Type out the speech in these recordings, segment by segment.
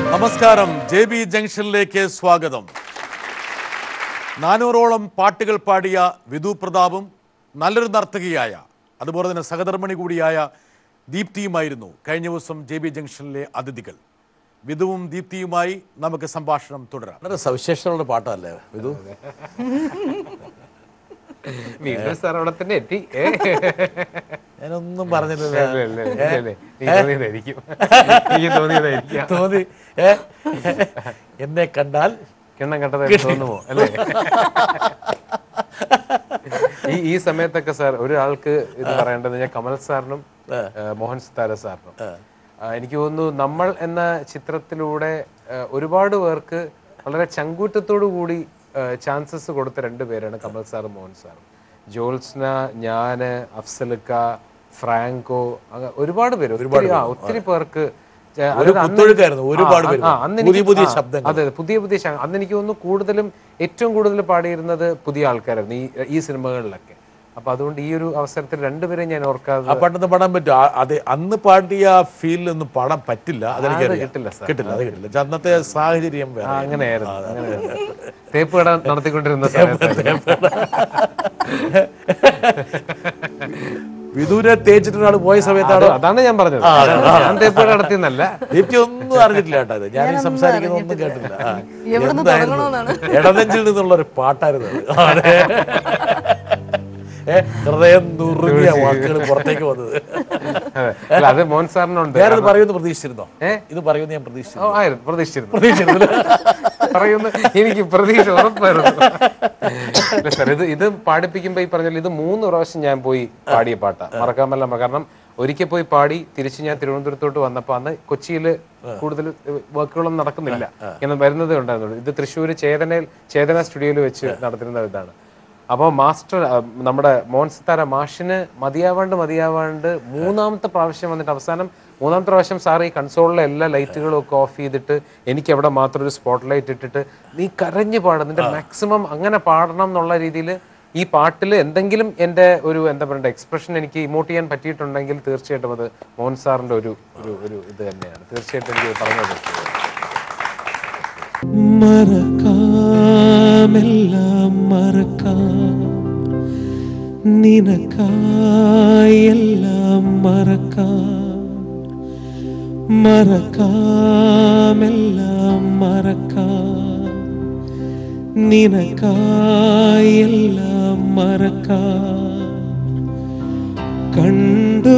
നമസ്കാരം J B ജംഗ്ഷനിലേക്ക് സ്വാഗതം നാനൂറോളം പാട്ടുകൾ പാടിയ വിധു പ്രതാപും നല്ലൊരു നർത്തകിയായ അതുപോലെ തന്നെ സഹധർമ്മിണി കൂടിയായ ദീപ്തിയുമായിരുന്നു കഴിഞ്ഞ ദിവസം ജെ ബി ജംഗ്ഷനിലെ അതിഥികൾ വിധുവും ദീപ്തിയുമായി നമുക്ക് സംഭാഷണം തുടരാം വളരെ സവിശേഷമുള്ള പാട്ടല്ലേ വിധു വീണ്ടും സാർ അവിടെ തന്നെ എത്തി ഏ? ഞാനൊന്നും ഇല്ല, പറഞ്ഞില്ല ഇല്ല, ഇല്ല, ഇല്ല. എനിക്ക് തോന്നിയതായിരിക്കും എനിക്ക് തോന്നിയതായിരിക്കും തോന്നി ഏ? എന്നെ കണ്ടാൽ കിണ്ണം കണ്ടതായിട്ട് തോന്നുമോ അല്ലേ ഈ ഈ സമയത്തൊക്കെ സാർ ഒരാൾക്ക് ഇത് പറയേണ്ടത് ഞാൻ കമൽ സാറിനും ഏഹ്, മോഹൻ സിത്താര സാറിനും ആ, എനിക്ക് തോന്നുന്നു നമ്മൾ എന്ന ചിത്രത്തിലൂടെ ഏഹ്, ഒരുപാട് പേർക്ക് വളരെ ചങ്കൂറ്റത്തോടു കൂടി ചാൻസസ് കൊടുത്ത രണ്ട് പേരാണ് കമൽ സാറും മോഹൻ സാറും ജോത്സ്ന ഞാന് അഫ്സലുക്ക ഫ്രാങ്കോ അങ്ങ- ഒരുപാട് പേര് ഒത്തിരി ആ, ഒത്തിരി പേർക്ക് ചെ- ഒരു അതായത് അന്ന് കുത്തൊഴുക്കായിരുന്നു ഒരുപാട് ആ, പേര് ആ, അന്ന് പുതിയ എനിക്ക് പുതിയ ആ, ശബ്ദങ്ങൾ അതെ അതെ പുതിയ പുതിയ ശ- അന്ന് എനിക്ക് തോന്നുന്നു കൂടുതലും ഏറ്റവും കൂടുതൽ പാടിയിരുന്നത് പുതിയ ആൾക്കാരായിരുന്നു ഈ ഈ സിനിമകളിലൊക്കെ അപ്പൊ അതുകൊണ്ട് ഈ ഒരു അവസരത്തിൽ രണ്ടുപേരെയും ഞാൻ ഓർക്കാതെ ആ പാട്ടൊന്ന് പാടാൻ പറ്റും ആ- അത് അന്ന് പാടിയ ഫീലിലൊന്നും പാടാൻ പറ്റില്ല അതെനിക്കറിയാം കിട്ടില്ല സാർ. കിട്ടില്ല അത് കിട്ടില്ല പക്ഷെ അന്നത്തെ സാഹചര്യം ആ, വേറെ അങ്ങനെയായിരുന്നു അങ്ങനെയായിരുന്നു തേപ്പ് കട നടത്തിക്കൊണ്ടിരുന്ന സമയത്ത് വിദൂരെ തേച്ചിട്ട് ഒരാൾ പോയ സമയത്താണ് അതാണ് ഞാൻ പറഞ്ഞത് ഞാൻ തേപ്പ് കട നടത്തിയെന്നല്ല ദീപ്തി ഒന്നും അറിഞ്ഞിട്ടില്ല കേട്ടോ ഇത് ഞാൻ ഈ സംസാരിക്കുന്ന ഒന്നും കേട്ടില്ല ആ. എവിടുന്ന് എന്തായിരുന്നു? തുടങ്ങണമെന്നാണ്? ഇടനെഞ്ചിൽ നിന്നുള്ള ഒരു പാട്ടായിരുന്നു അത്. ആ, അതെ. ഏ, ഹൃദയം നുറുങ്ങിയ വാക്കുകൾ പുറത്തേക്ക് വന്നത് അതെ. അല്ല അത് മോഹൻ സാറിനുണ്ട് വേറെ പറയുമെന്ന് പ്രതീക്ഷിച്ചിരുന്നോ ഏ? ഇത് പറയുമെന്ന് ഞാൻ പ്രതീക്ഷിച്ചു ഓ, ആയിരുന്നു പ്രതീക്ഷിച്ചിരുന്നു പ്രതീക്ഷിച്ചിരുന്നില്ല പറയുന്ന എനിക്ക് പ്രതീക്ഷ ഉറപ്പായിരുന്നു അല്ല സാർ ഇത് ഇത് പാടിപ്പിക്കുമ്പോ ഈ പറഞ്ഞ ഇത് മൂന്ന് പ്രാവശ്യം ഞാൻ പോയി പാടിയ പാട്ടാ മറക്കാൻ പറ്റില്ല കാരണം ഒരിക്കൽ പോയി പാടി തിരിച്ച് ഞാൻ തിരുവനന്തപുരത്തോട്ട് വന്നപ്പോ അന്ന് കൊച്ചിയിൽ കൂടുതൽ വർക്കുകളൊന്നും നടക്കുന്നില്ല ഇങ്ങനെ വരുന്നതേ ഉണ്ടായിരുന്നുള്ളൂ ഇത് തൃശ്ശൂർ ചേതനയിൽ ചേതന സ്റ്റുഡിയോയിൽ വെച്ച് നടത്തിരുന്ന ഇതാണ് അപ്പോൾ മാസ്റ്റർ ആ, നമ്മുടെ മോഹൻ സിത്താര മാഷിന് മതിയാവാണ്ട് മതിയാവാണ്ട് മൂന്നാമത്തെ പ്രാവശ്യം വന്നിട്ട് അവസാനം മൂന്നാമത്തെ പ്രാവശ്യം സാർ ഈ കൺസോളിലെ എല്ലാ ലൈറ്റുകളും ഒക്കെ ഓഫ് ചെയ്തിട്ട് എനിക്ക് അവിടെ മാത്രം ഒരു സ്പോട്ട് ലൈറ്റ് ഇട്ടിട്ട് നീ കരഞ്ഞ് പാടും നിന്റെ മാക്സിമം അങ്ങനെ പാടണം എന്നുള്ള രീതിയിൽ ഈ പാട്ടിൽ എന്തെങ്കിലും എൻ്റെ ഒരു എന്താ പറയണ്ട എക്സ്പ്രഷൻ എനിക്ക് ഇമോട്ട് ചെയ്യാൻ പറ്റിയിട്ടുണ്ടെങ്കിൽ തീർച്ചയായിട്ടും അത് മോഹൻ സാറിൻ്റെ ഒരു ഒരു ഒരു ഇത് തന്നെയാണ് തീർച്ചയായിട്ടും എനിക്ക് പറഞ്ഞത് മറക്കാമെല്ലാം മറക്കാം നിനക്കായെല്ലാം മറക്കാം മറക്കാമെല്ലാം മറക്കാം നിനക്കായെല്ലാം മറക്കാം കണ്ടു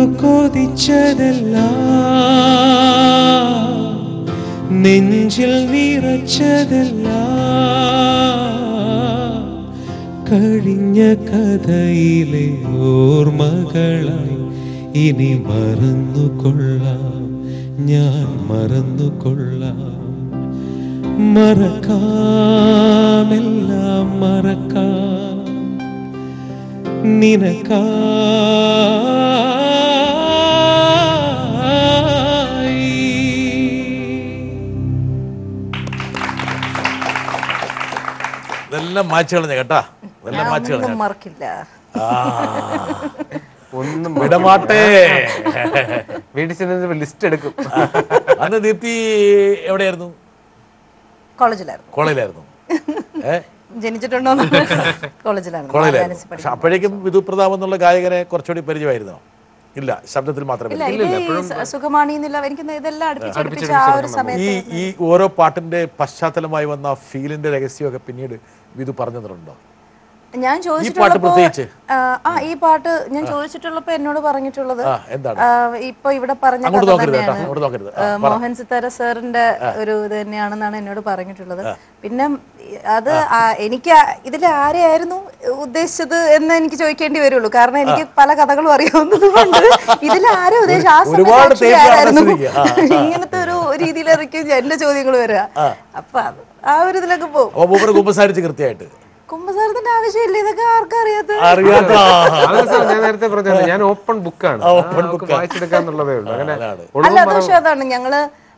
കൊതിച്ചതെല്ലാം നെഞ്ചിൽ നിറച്ചതെല്ലാം കഴിഞ്ഞ കഥയിലെ ഓർമ്മകളായി ഇനി മറന്നുകൊള്ളാം ഞാൻ മറന്നുകൊള്ളാം മറക്കാമെല്ലാം മറക്കാം നിനക്കായി ഇതെല്ലാം മാച്ച് കളഞ്ഞ കേട്ടാ ഇതെല്ലാം മാച്ച് കളഞ്ഞ ഒന്നും മറക്കില്ല ഒന്നും വിടമാട്ടേ വീട്ടിൽ ചെന്ന് ലിസ്റ്റ് എടുക്കും അന്ന് ദീപ്തി എവിടെയായിരുന്നു കോളേജിലായിരുന്നു കോളേജിലായിരുന്നു ഏ ജനിച്ചിട്ടുണ്ടോ കോളേജിലായിരുന്നു കോളേജിലായിരുന്നു ആര്യാനസി പക്ഷെ അപ്പോഴേക്കും വിധു പ്രതാപ് എന്നുള്ള ഗായകനെ കുറച്ചുകൂടി പരിചയമായിരുന്നോ ഇല്ല ശബ്ദത്തിൽ മാത്രമേ ഇല്ല ഇത് ഈ സ- സുഖമാണി എന്നില്ല എനിക്ക് ഇതെല്ലാം അടുപ്പിച്ചടുപ്പിച്ച് ആ ഒരു ഈ സമയത്ത് ഈ ഓരോ പാട്ടിന്റെ പശ്ചാത്തലമായി വന്ന ഫീലിന്റെ രഹസ്യമൊക്കെ പിന്നീട് വിധു പറഞ്ഞു തന്നിട്ടുണ്ടോ ഞാൻ പാട്ട് ചോദിച്ചിട്ടുള്ളപ്പോ പ്രത്യേകിച്ച്? ആ, ആ ഈ പാട്ട് ഞാൻ ചോദിച്ചിട്ടുള്ളപ്പോ എന്നോട് പറഞ്ഞിട്ടുള്ളത് ആ എന്താണ് ആ, ഇപ്പൊ ഇവിടെ പറഞ്ഞ അങ്ങോട്ട് കഥ നോക്കരുത് കേട്ടോ തന്നെയാണ്. അങ്ങോട്ട് നോക്കരുത് ആ, മോഹൻ സിത്താര സാറിന്റെ ഒരു ഇത് തന്നെയാണെന്നാണ് എന്നോട് പറഞ്ഞിട്ടുള്ളത് പിന്നെ അത് ആ- എനിക്ക് ഇതിൽ ആരെയായിരുന്നു ഉദ്ദേശിച്ചത് എന്ന് എനിക്ക് ചോദിക്കേണ്ടി വരുള്ളൂ കാരണം എനിക്ക് പല കഥകളും അറിയാവുന്നത് കൊണ്ട് ഇതിൽ ആരെ ഉദ്ദേശിച്ചത് ആ സമയത്ത് ഒരുപാട് actually tape ആരായിരുന്നു കാണാൻ ഇങ്ങനത്തെ ഒരു രീതിയിലായിരിക്കും എന്റെ ചോദ്യങ്ങൾ വരിക അപ്പൊ അത് ആ ഒരു ഇതിലൊക്കെ പോകും അപ്പൊ മൂപ്പര് കുമ്പസാരിച്ച് കൃത്യമായിട്ട് കുമ്പസാരത്തിന്റെ ആവശ്യമില്ല ഇതൊക്കെ ആർക്കും അറിയാത്ത അറിയാത്ത അത് സാർ ഞാൻ നേരത്തെ പറഞ്ഞത് ഞാൻ ഓപ്പൺ ബുക്കാണ് open book ആ. വായിച്ചെടുക്കാന്നുള്ളതേ ഉള്ളൂ അങ്ങനെ അതാണ്. അല്ല അത് പക്ഷെ അതാണ് ഞങ്ങള്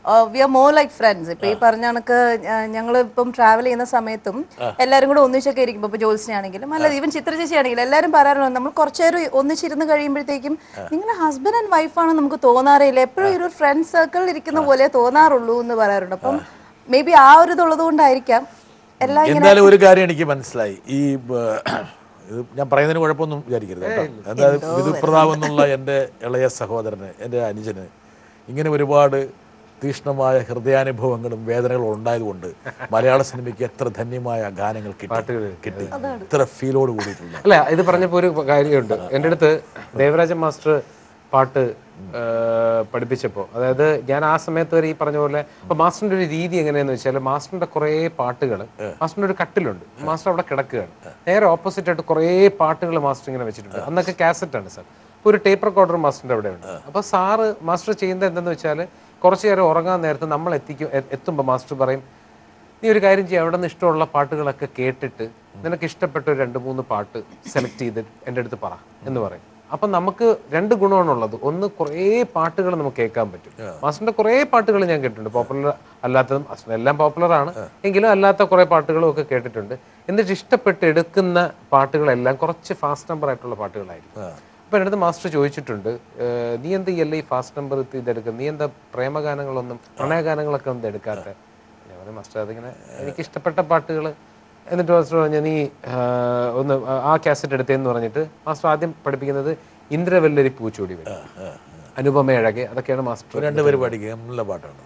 we are more like friends ഇപ്പൊ ഈ പറഞ്ഞ കണക്ക് ഞങ്ങൾ ഇപ്പം ട്രാവൽ ചെയ്യുന്ന സമയത്തും എല്ലാവരും കൂടെ ഒന്നിച്ചൊക്കെ ഇരിക്കുമ്പോൾ ഇപ്പൊ ജോത്സ്യാണെങ്കിലും അല്ല ഈവൻ ചിത്ര ചേച്ചി ആണെങ്കിലും എല്ലാവരും പറയാറുണ്ട് നമ്മൾ കുറച്ചേരം ഒന്നിച്ചിരുന്ന് കഴിയുമ്പോഴത്തേക്കും നിങ്ങളുടെ ഹസ്ബൻഡ് ആൻഡ് വൈഫാണ് നമുക്ക് തോന്നാറില്ല എപ്പോഴും ഒരു ഫ്രണ്ട് സർക്കിളിൽ ഇരിക്കുന്ന പോലെ തോന്നാറുള്ളൂ എന്ന് പറയാറുണ്ട് അപ്പം മേ ബി ആ ഒരു ഇതുള്ളത് കൊണ്ടായിരിക്കാം എല്ലാം ഇങ്ങനെ എന്തായാലും ഒരു കാര്യം എനിക്ക് മനസ്സിലായി ഈ ബ- ഇത് ഞാൻ പറയുന്നതിന് കുഴപ്പമൊന്നും വിചാരിക്കരുത് കേട്ടോ എന്തായാലും വിധുപ്രതാപ് എന്നുള്ള എൻ്റെ ഇളയ സഹോദരന് എൻ്റെ അനുജന് ഇങ്ങനെ ഒരുപാട് തീക്ഷ്ണമായ ഹൃദയാനുഭവങ്ങളും വേദനകളും ഉണ്ടായതുകൊണ്ട് മലയാള സിനിമയ്ക്ക് എത്ര ധന്യമായ ഗാനങ്ങൾ കിട്ടി കിട്ടി ഇത്ര ഫീലോട് കൂടിയിട്ടുള്ള അല്ല ഇത് പറഞ്ഞപ്പോൾ ഒരു കാര്യമുണ്ട് എൻ്റെ അടുത്ത് ദേവരാജൻ മാസ്റ്റർ പാട്ട് ആ, പഠിപ്പിച്ചപ്പോൾ അതായത് ഞാൻ ആ സമയത്ത് വരെ ഈ പറഞ്ഞ പോലെ അപ്പൊ മാസ്റ്ററിന്റെ ഒരു രീതി എങ്ങനെയാന്ന് വെച്ചാൽ മാസ്റ്ററിന്റെ കുറേ പാട്ടുകൾ മാസ്റ്ററിന്റെ ഒരു കട്ടിലുണ്ട് മാസ്റ്റർ അവിടെ കിടക്കുകയാണ് നേരെ ഓപ്പോസിറ്റ് ആയിട്ട് കുറേ പാട്ടുകൾ മാസ്റ്റർ ഇങ്ങനെ വെച്ചിട്ടുണ്ട് അന്നൊക്കെ കാസറ്റ് ആണ് സാർ ഇപ്പോൾ ഒരു ടേപ്പ് റെക്കോർഡർ മാസ്റ്ററിന്റെ അവിടെ ഉണ്ട് അപ്പൊ സാറ് മാസ്റ്റർ ചെയ്യുന്നത് എന്തെന്ന് വെച്ചാൽ കുറച്ചു നേരം ഉറങ്ങാൻ നേരത്ത് നമ്മൾ എത്തിക്കും എ- എത്തുമ്പോൾ മാസ്റ്റർ പറയും നീ ഒരു കാര്യം ചെയ്യാം അവിടെ നിന്ന് ഇഷ്ടമുള്ള പാട്ടുകളൊക്കെ കേട്ടിട്ട് നിനക്ക് ഇഷ്ടപ്പെട്ട ഒരു രണ്ട് മൂന്ന് പാട്ട് സെലക്ട് ചെയ്ത് എൻ്റെ അടുത്ത് പറ എന്ന് പറയും അപ്പം നമുക്ക് രണ്ട് ഗുണമാണുള്ളത് ഒന്ന് കുറേ പാട്ടുകൾ നമുക്ക് കേൾക്കാൻ പറ്റും മാസ്റ്ററിന്റെ കുറേ പാട്ടുകൾ ഞാൻ കേട്ടിട്ടുണ്ട് പോപ്പുലർ അല്ലാത്തതും മാസ്റ്റർ എല്ലാം പോപ്പുലർ ആണ് എങ്കിലും അല്ലാത്ത കുറേ പാട്ടുകളും ഒക്കെ കേട്ടിട്ടുണ്ട് എന്നിട്ട് ഇഷ്ടപ്പെട്ട് എടുക്കുന്ന പാട്ടുകളെല്ലാം കുറച്ച് ഫാസ്റ്റ് നമ്പർ ആയിട്ടുള്ള പാട്ടുകളായിരിക്കും അപ്പൊ എൻ്റെ അടുത്ത് മാസ്റ്റർ ചോദിച്ചിട്ടുണ്ട് "ഏഹ്, നീ എന്ത് ഈ ഈ ഫാസ്റ്റ് നമ്പർ ഇതെടുക്കുന്നത് നീ എന്താ പ്രേമഗാനങ്ങളൊന്നും പ്രണയഗാനങ്ങളൊക്കെ ഒന്നും എടുക്കാത്ത ഞാൻ പറഞ്ഞു മാസ്റ്റർ അതിങ്ങനെ എനിക്ക് ഇഷ്ടപ്പെട്ട പാട്ടുകൾ എന്നിട്ട് മാസ്റ്റർ പറഞ്ഞു നീ ആ, ഒന്ന് ആ കാസറ്റ് എടുത്തേന്ന് പറഞ്ഞിട്ട് മാസ്റ്റർ ആദ്യം പഠിപ്പിക്കുന്നത് ഇന്ദ്രവല്ലരി പൂച്ചൂടി വരും അനുപമ അഴകെ അതൊക്കെയാണ് മാസ്റ്റർ രണ്ടുപേരും പാടിക്കുക നല്ല പാട്ടാണ്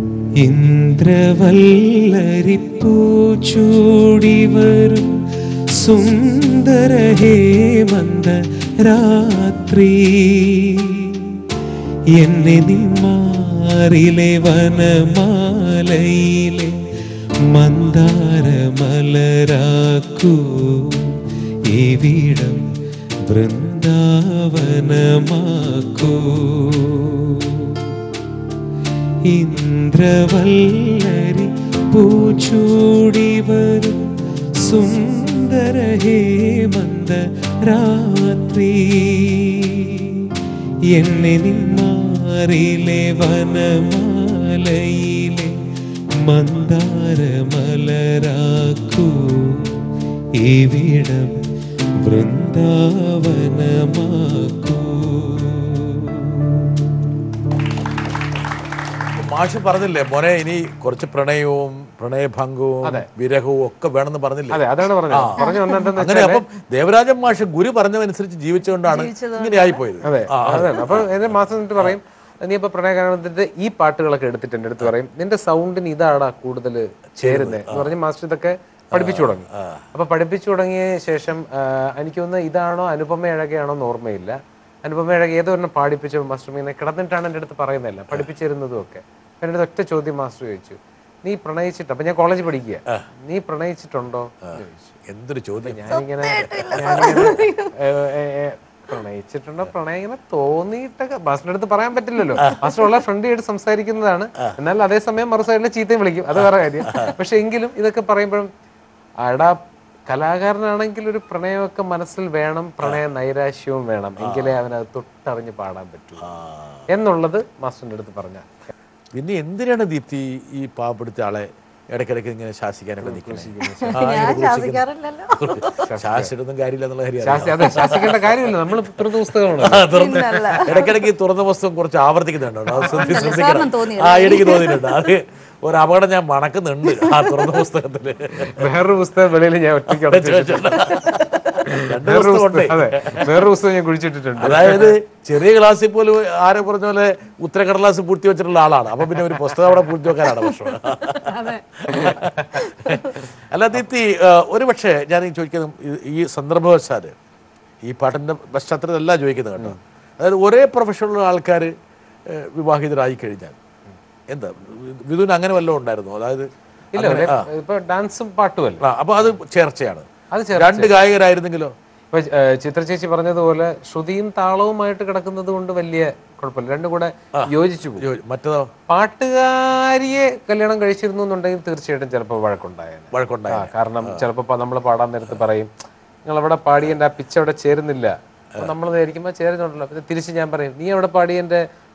ഇന്ദ്രവല്ലരിപ്പൂച്ചൂടി വരും സുന്ദര ഹേമന്ത രാത്രി എന്നെ നിന്മാറിലെ വനമാലയിലെ മന്ദാരമലരാക്കൂ ഇവിടം വൃന്ദാവനമാക്കൂ ഇന്ദ്രവല്ലരി പൂച്ചൂടി വരും സുന്ദര ഹേമന്ത രാത്രി എന്നെ നിന്മാറിലെ വനമാലയിലെ മന്ദാരമലരാക്കൂ ഇവിടം വൃന്ദാവനമാക്കൂ മാഷ് പറഞ്ഞില്ലേ മോനെ ഇനി കുറച്ച് പ്രണയവും പ്രണയഭംഗവും വിരഹവും ഒക്കെ വേണമെന്ന് പറഞ്ഞില്ലേ അതെ അതാണ് പറഞ്ഞത് പറഞ്ഞു വന്നെന്തെന്ന് അങ്ങനെ അപ്പം ദേവരാജൻ മാഷ് ഗുരു പറഞ്ഞതനുസരിച്ച് ജീവിച്ചുകൊണ്ടാണ് ഇങ്ങനെ ആയിപ്പോയത് അതെ അതാണ് അപ്പൊ എന്റെ മാസം എന്നിട്ട് പറയും നീ ഇപ്പൊ പ്രണയഗാനത്തിന്റെ ഈ പാട്ടുകളൊക്കെ എടുത്തിട്ട് എന്റെ അടുത്ത് പറയും നിന്റെ സൗണ്ടിന് ഇതാടാ കൂടുതൽ ചേരുന്നത് എന്ന് പറഞ്ഞ് മാസ്റ്റർ ഇതൊക്കെ പഠിപ്പിച്ചു തുടങ്ങി അപ്പൊ പഠിപ്പിച്ചു തുടങ്ങിയ ശേഷം ആ, എനിക്ക് തോന്നുന്നു ഇതാണോ അനുപമ അഴകയാണോ എന്ന് ഓർമ്മയില്ല അനുപമ അഴക ഏതോ ഒരെണ്ണം പാടിപ്പിച്ച മാസ്റ്റർ ഇങ്ങനെ കിടന്നിട്ടാണ് എൻ്റെ അടുത്ത് പറയുന്നതല്ല പഠിപ്പിച്ചിരുന്നതും ഒക്കെ അപ്പൊ എൻ്റെ അടുത്ത് ഒറ്റ ചോദ്യം മാസ്റ്റർ ചോദിച്ചു നീ പ്രണയിച്ചിട്ട് അപ്പൊ ഞാൻ കോളേജിൽ പഠിക്കുക നീ പ്രണയിച്ചിട്ടുണ്ടോ എന്ന് ചോദിച്ചു എന്തൊരു ചോദ്യം ഞാനിങ്ങനെ ഞാനിങ്ങനെ, ഏ, ഏ, ഏ, പ്രണയിച്ചിട്ടുണ്ടോ പ്രണയം ഇങ്ങനെ തോന്നിയിട്ടൊക്കെ മാസ്റ്ററിന്റെ അടുത്ത് പറയാൻ പറ്റില്ലല്ലോ മാസ്റ്റർ ഉള്ള ഫ്രണ്ട് ആയിട്ട് സംസാരിക്കുന്നതാണ് എന്നാൽ അതേസമയം മറു സൈഡിൽ ചീത്തയും വിളിക്കും അത് വേറെ കാര്യം പക്ഷെ എങ്കിലും ഇതൊക്കെ പറയുമ്പോഴും അടാ കലാകാരനാണെങ്കിൽ ഒരു പ്രണയമൊക്കെ മനസ്സിൽ വേണം പ്രണയ നൈരാശ്യവും വേണം എങ്കിലേ അവനത് തൊട്ടറിഞ്ഞ് പാടാൻ പറ്റൂ എന്നുള്ളത് മാസ്റ്ററിന്റെ അടുത്ത് പറഞ്ഞ പിന്നെ എന്തിനാണ് ദീപ്തി ഈ പാവപ്പെടുത്ത ആളെ ഇടയ്ക്കിടയ്ക്ക് ഇങ്ങനെ ശാസിക്കാനൊക്കെ നിൽക്കുന്നത് ഞാൻ ശാസിക്കാറില്ലല്ലോ ശാസിച്ചിട്ടൊന്നും കാര്യമില്ല എന്നുള്ള കാര്യം ശാസി അതെ ശാസിക്കേണ്ട കാര്യമില്ല നമ്മൾ തുറന്ന പുസ്തകമാണ് ആ, തുറന്ന് പിന്നല്ല. ഇടയ്ക്കിടയ്ക്ക് ഈ തുറന്ന പുസ്തകം കുറച്ച് ആവർത്തിക്കുന്നുണ്ടോ അത് ശ്രദ്ധി- സാറിനും ശ്രദ്ധിക്കണം തോന്നിയല്ലേ? ആ എനിക്ക് തോന്നിയിട്ടുണ്ട് അത് ഒരു അപകടം ഞാൻ മണക്കുന്നുണ്ട് ആ തുറന്ന പുസ്തകത്തില് വേറൊരു പുസ്തകം വെളിയിൽ ഞാൻ ഒറ്റയ്ക്ക് അടച്ചു വെച്ചിട്ടുണ്ട്. രണ്ട് വേറൊരു പുസ്തകം ഉണ്ട് പുസ്തകം അതെ വേറൊരു പുസ്തകം ഞാൻ കുഴിച്ചിട്ടിട്ടുണ്ട് അതായത് ചെറിയ ക്ലാസ്സിൽ പോലും ആരെ പറഞ്ഞ പോലെ ഉത്തരക്കടലാസ് പൂർത്തി വെച്ചിട്ടുള്ള ആളാണ് അപ്പൊ പിന്നെ ഒരു പുസ്തകം അവിടെ പൂർത്തി വെക്കാനാണ് പ്രശ്നം അല്ല ദീപ്തി ആ, ഒരു പക്ഷേ ഞാൻ ഈ ചോദിക്കുന്നത് ഈ- ഈ സന്ദർഭവശാല് ഈ പാട്ടിന്റെ പശ്ചാത്തലത്തിലല്ല ചോദിക്കുന്നത് കേട്ടോ അതായത് ഒരേ പ്രൊഫഷണൽ ആൾക്കാർ വിവാഹിതരായി കഴിഞ്ഞാൽ എന്താ വിധുവിന് അങ്ങനെ വല്ലതും ഉണ്ടായിരുന്നോ അതായത് ഇല്ല അങ്ങനെ- ആ. ഇപ്പൊ ഡാൻസും പാട്ടുമല്ല ആ, അപ്പൊ അത് ചേർച്ചയാണ് അത് ചേർച്ച. രണ്ട് ഗായകരായിരുന്നെങ്കിലോ ഇപ്പൊ ഏഹ്, ചിത്ര ചേച്ചി പറഞ്ഞതുപോലെ ശ്രുതിയും താളവുമായിട്ട് കിടക്കുന്നത് കൊണ്ട് വലിയ കുഴപ്പമില്ല രണ്ടും കൂടെ യോജിച്ചു പോകും യോ- മറ്റേതോ പാട്ടുകാരിയെ കല്യാണം കഴിച്ചിരുന്നു എന്നുണ്ടെങ്കിൽ തീർച്ചയായിട്ടും ചിലപ്പോൾ വഴക്കുണ്ടായേനെ വഴക്കുണ്ടായി ആ കാരണം ചിലപ്പോൾ നമ്മൾ പാടാൻ നേരത്ത് പറയും നിങ്ങൾ അവിടെ പാടിയതിന്റെ ആ പിച്ച് അവിടെ ചേരുന്നില്ല നമ്മൾ വിചാരിക്കുമ്പോൾ ചേരുന്നുണ്ടല്ലോ പിന്നെ തിരിച്ച് ഞാൻ പറയും നീ അവിടെ പാടിയതിന്റെ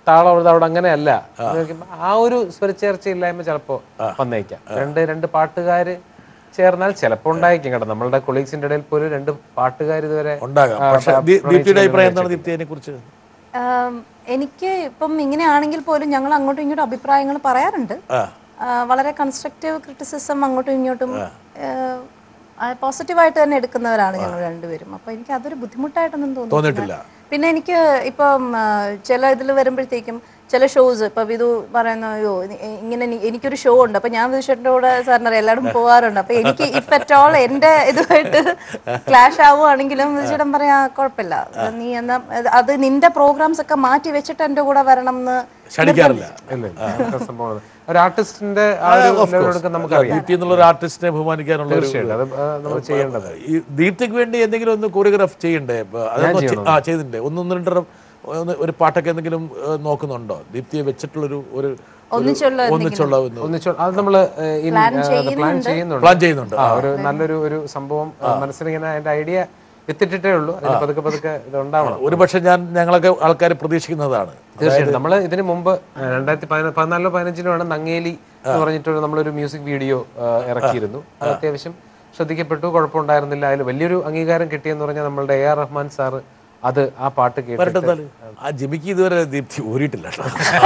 താളം ഉള്ളത് അവിടെ അങ്ങനെയല്ല എന്ന് നോക്കുമ്പോ ആ ഒരു സ്വരച്ചേർച്ചയില്ലായ്മ ചിലപ്പോ വന്നേക്കാം രണ്ട് രണ്ട് പാട്ടുകാര് ചേർന്നാൽ ചിലപ്പോ ഉണ്ടായിരിക്കും കേട്ടോ നമ്മളുടെ കൊളീഗ്സിന്റെ ഇടയിൽ പോലും രണ്ട് പാട്ടുകാർ ഇതുവരെ ഉണ്ടാകാം ആ, പക്ഷെ പ്ര- ദീ- ദീപ്തിയുടെ പ്രണയിച്ചു അഭിപ്രായം എന്താണ് ദീപ്തി അതിനെ കുറിച്ച് ആം, എനിക്ക് ഇപ്പം ഇങ്ങനെയാണെങ്കിൽ പോലും ഞങ്ങൾ അങ്ങോട്ടും ഇങ്ങോട്ടും അഭിപ്രായങ്ങൾ പറയാറുണ്ട് ആ, വളരെ കൺസ്ട്രക്റ്റീവ് ക്രിറ്റിസിസം അങ്ങോട്ടും ഇങ്ങോട്ടും പോസിറ്റീവായിട്ട് തന്നെ എടുക്കുന്നവരാണ് ഞങ്ങൾ രണ്ടുപേരും അപ്പൊ എനിക്ക് അതൊരു ബുദ്ധിമുട്ടായിട്ടൊന്നും തോന്നിയിട്ടില്ല. പിന്നെ എനിക്ക് ഇപ്പം ആ, ചില ഇതിൽ വരുമ്പോഴത്തേക്കും ചില ഷോസ് ഇപ്പൊ വിധു പറയുന്ന അയ്യോ ഇ- ഇങ്ങനെ എനി- എനിക്കൊരു ഷോ ഉണ്ട് അപ്പൊ ഞാൻ വിധുഷേട്ടൻ്റെ കൂടെ സാറിന് എല്ലാവരും പോകാറുണ്ട് അപ്പൊ എനിക്ക് ഇഫ് അറ്റ് ഓൾ എന്റെ ഇതുമായിട്ട് ക്ലാഷ് ആവുകയാണെങ്കിലും വിധുചേട്ടൻ പറയാ കുഴപ്പമില്ല നീ എന്നാ അത് അത് നിന്റെ പ്രോഗ്രാംസ് ഒക്കെ മാറ്റി വെച്ചിട്ട് എന്റെ കൂടെ വരണം എന്ന് ക്ഷണിക്കാറില്ല ഇല്ല, ഇല്ല. അങ്ങനത്തെ സംഭവം ഒരു ആർട്ടിസ്റ്റിന്റെ ആ ഒരു ലെവലെടുക്കാൻ നമുക്കറിയാം ദീപ്തി എന്നുള്ള ഒരു ആർട്ടിസ്റ്റിനെ ബഹുമാനിക്കാനുള്ള ഒരു തീർച്ചയായിട്ടും അത് ആ, നമ്മൾ ചെയ്യേണ്ടത് ഈ ദീപ്തിക്ക് വേണ്ടി എന്തെങ്കിലും ഒന്ന് കോറിയോഗ്രാഫ് ചെയ്യണ്ടേ ഇപ്പൊ അതൊന്ന് ചെ- ആ ചെയ്തിട്ടുണ്ട് ഒന്നൊന്ന് രണ്ടര ഒന്ന് ഒരു പാട്ടൊക്കെ എന്തെങ്കിലും ഏ, നോക്കുന്നുണ്ടോ ദീപ്തിയെ വെച്ചിട്ടുള്ളൊരു ഒരു ഒന്നിച്ചുള്ള ഒന്നിച്ചുള്ള ഒന്ന് ഒന്നിച്ചു അത് നമ്മള് പ്ലാൻ ചെയ്യുന്നുണ്ട് പ്ലാൻ ചെയ്യുന്നുണ്ട് ആ ഒരു നല്ലൊരു ഒരു സംഭവം ആ, മനസ്സിലിങ്ങനെ അതിന്റെ ഐഡിയ എത്തിയിട്ടേ ഉള്ളൂ അതിന് പതുക്കെ പതുക്കെ ഇത് ഉണ്ടാവണം ഒരു പക്ഷെ ഞാൻ ഞങ്ങളൊക്കെ ആൾക്കാർ പ്രതീക്ഷിക്കുന്നതാണ് തീർച്ചയായിട്ടും നമ്മൾ ഇതിന് മുമ്പ് ആ, രണ്ടായിരത്തി പതിന- പതിനാലിലോ പതിനഞ്ചിലോ ആണ് നങ്ങേലി എന്ന് പറഞ്ഞിട്ടൊരു നമ്മളൊരു മ്യൂസിക് വീഡിയോ ഇറക്കിയിരുന്നു അത് അത്യാവശ്യം ശ്രദ്ധിക്കപ്പെട്ടു കുഴപ്പമുണ്ടായിരുന്നില്ല അതിൽ വലിയൊരു അംഗീകാരം കിട്ടിയെന്ന് പറഞ്ഞാൽ നമ്മളുടെ എ ആർ റഹ്മാൻ സാറ് അത് ആ പാട്ട് കേട്ടിട്ട് വരട്ടെന്നാല് ആ ജിമിക്ക് ഇതുവരെ ദീപ്തി ഊരിയിട്ടില്ല കേട്ടോ.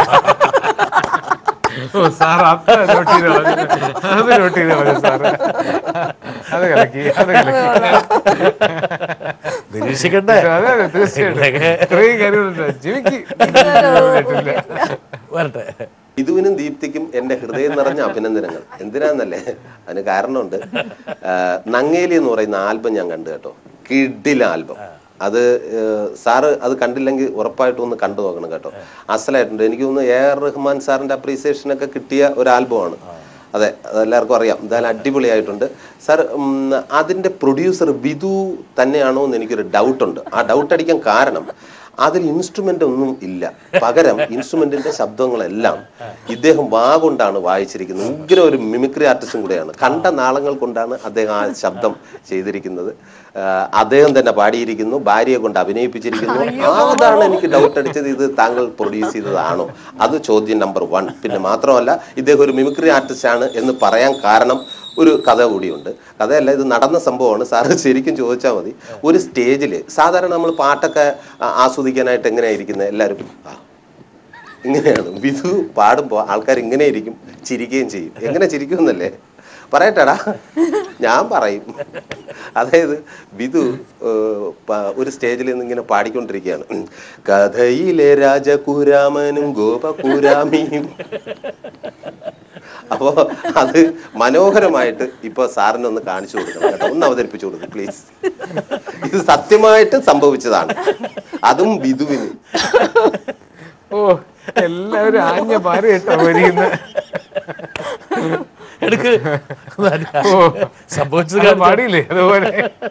ഓ, സാർ അത് നോട്ട് ചെയ്ത് കളഞ്ഞു. അത് നോട്ട് ചെയ്ത് കളഞ്ഞു സാറ് അത് കലക്കി അത് കലക്കി നിരീക്ഷിക്കണ്ടേ അതെ അതെ തീർച്ചയായിട്ടും ഇത്രയും കാര്യങ്ങളുണ്ട് ജിമിക്ക് വരട്ടെ ഇതുവിനും ദീപ്തിക്കും എന്റെ ഹൃദയം നിറഞ്ഞ അഭിനന്ദനങ്ങൾ എന്തിനാന്നല്ലേ അതിന് കാരണമുണ്ട് ആ, നങ്ങേലി എന്ന് പറയുന്ന ആൽബം ഞാൻ കണ്ടു കേട്ടോ കിഡിൽ ആൽബം അത് ഏഹ്, സാറ് അത് കണ്ടില്ലെങ്കിൽ ഉറപ്പായിട്ടും ഒന്ന് കണ്ടു നോക്കണം കേട്ടോ അസലായിട്ടുണ്ട് എനിക്ക് തോന്നുന്നു എ ആർ റഹ്മാൻ സാറിന്റെ അപ്രീസിയേഷൻ ഒക്കെ കിട്ടിയ ഒരു ആൽബമാണ് അതെ അതെല്ലാവർക്കും അറിയാം എന്തായാലും അടിപൊളിയായിട്ടുണ്ട് സാർ ഉം, അതിന്റെ പ്രൊഡ്യൂസർ വിധു തന്നെയാണോ എന്ന് എനിക്കൊരു ഡൗട്ടുണ്ട് ആ ഡൗട്ട് അടിക്കാൻ കാരണം അതിൽ ഇൻസ്ട്രുമെന്റ് ഒന്നും ഇല്ല പകരം ഇൻസ്ട്രുമെന്റിന്റെ ശബ്ദങ്ങളെല്ലാം ഇദ്ദേഹം വാ കൊണ്ടാണ് വായിച്ചിരിക്കുന്നത് ഉഗ്ര ഒരു മിമിക്രി ആർട്ടിസ്റ്റും കൂടെയാണ് കണ്ട നാളങ്ങൾ കൊണ്ടാണ് അദ്ദേഹം ആ ശബ്ദം ചെയ്തിരിക്കുന്നത് ആ, അദ്ദേഹം തന്നെ പാടിയിരിക്കുന്നു ഭാര്യയെ കൊണ്ട് അഭിനയിപ്പിച്ചിരിക്കുന്നു അതാണ് എനിക്ക് ഡൗട്ട് അടിച്ചത് ഇത് താങ്കൾ പ്രൊഡ്യൂസ് ചെയ്തതാണോ അത് ചോദ്യം നമ്പർ വൺ പിന്നെ മാത്രമല്ല ഇദ്ദേഹം ഒരു മിമിക്രി ആർട്ടിസ്റ്റ് ആണ് എന്ന് പറയാൻ കാരണം ഒരു കഥ കൂടിയുണ്ട് കഥയല്ല ഇത് നടന്ന സംഭവമാണ് സാറ് ശരിക്കും ചോദിച്ചാൽ മതി ഒരു സ്റ്റേജിൽ സാധാരണ നമ്മൾ പാട്ടൊക്കെ ആ- ആസ്വദിക്കാനായിട്ട് എങ്ങനെയാ ഇരിക്കുന്നത് എല്ലാവരും ആ ഇങ്ങനെയാണ് വിധു പാടുമ്പോൾ ആൾക്കാർ ഇങ്ങനെ ഇരിക്കും ചിരിക്കുകയും ചെയ്യും എങ്ങനെ ചിരിക്കും എന്നല്ലേ പറയട്ടെടാ ഞാൻ പറയും അതായത് വിധു ഏഹ്, പ- ഒരു സ്റ്റേജിൽ നിന്ന് ഇങ്ങനെ പാടിക്കൊണ്ടിരിക്കുകയാണ് ഉം. കഥയിലെ രാജകുരാമനും ഗോപകുരാമിയും അപ്പോ അത് മനോഹരമായിട്ട് ഇപ്പൊ സാറിന് ഒന്ന് കാണിച്ചു കൊടുക്കണം കേട്ടോ ഒന്ന് അവതരിപ്പിച്ചു കൊടുക്കും പ്ലീസ് ഇത് സത്യമായിട്ട് സംഭവിച്ചതാണ് അതും വിധുവിന് ഓ എല്ലാവരും ആഞ്ഞ ഭാര്യ കേട്ടോ വരിയുന്ന എടുക്ക് സംഭവിച്ചത് അത് പാടിയില്ലേ അതുപോലെ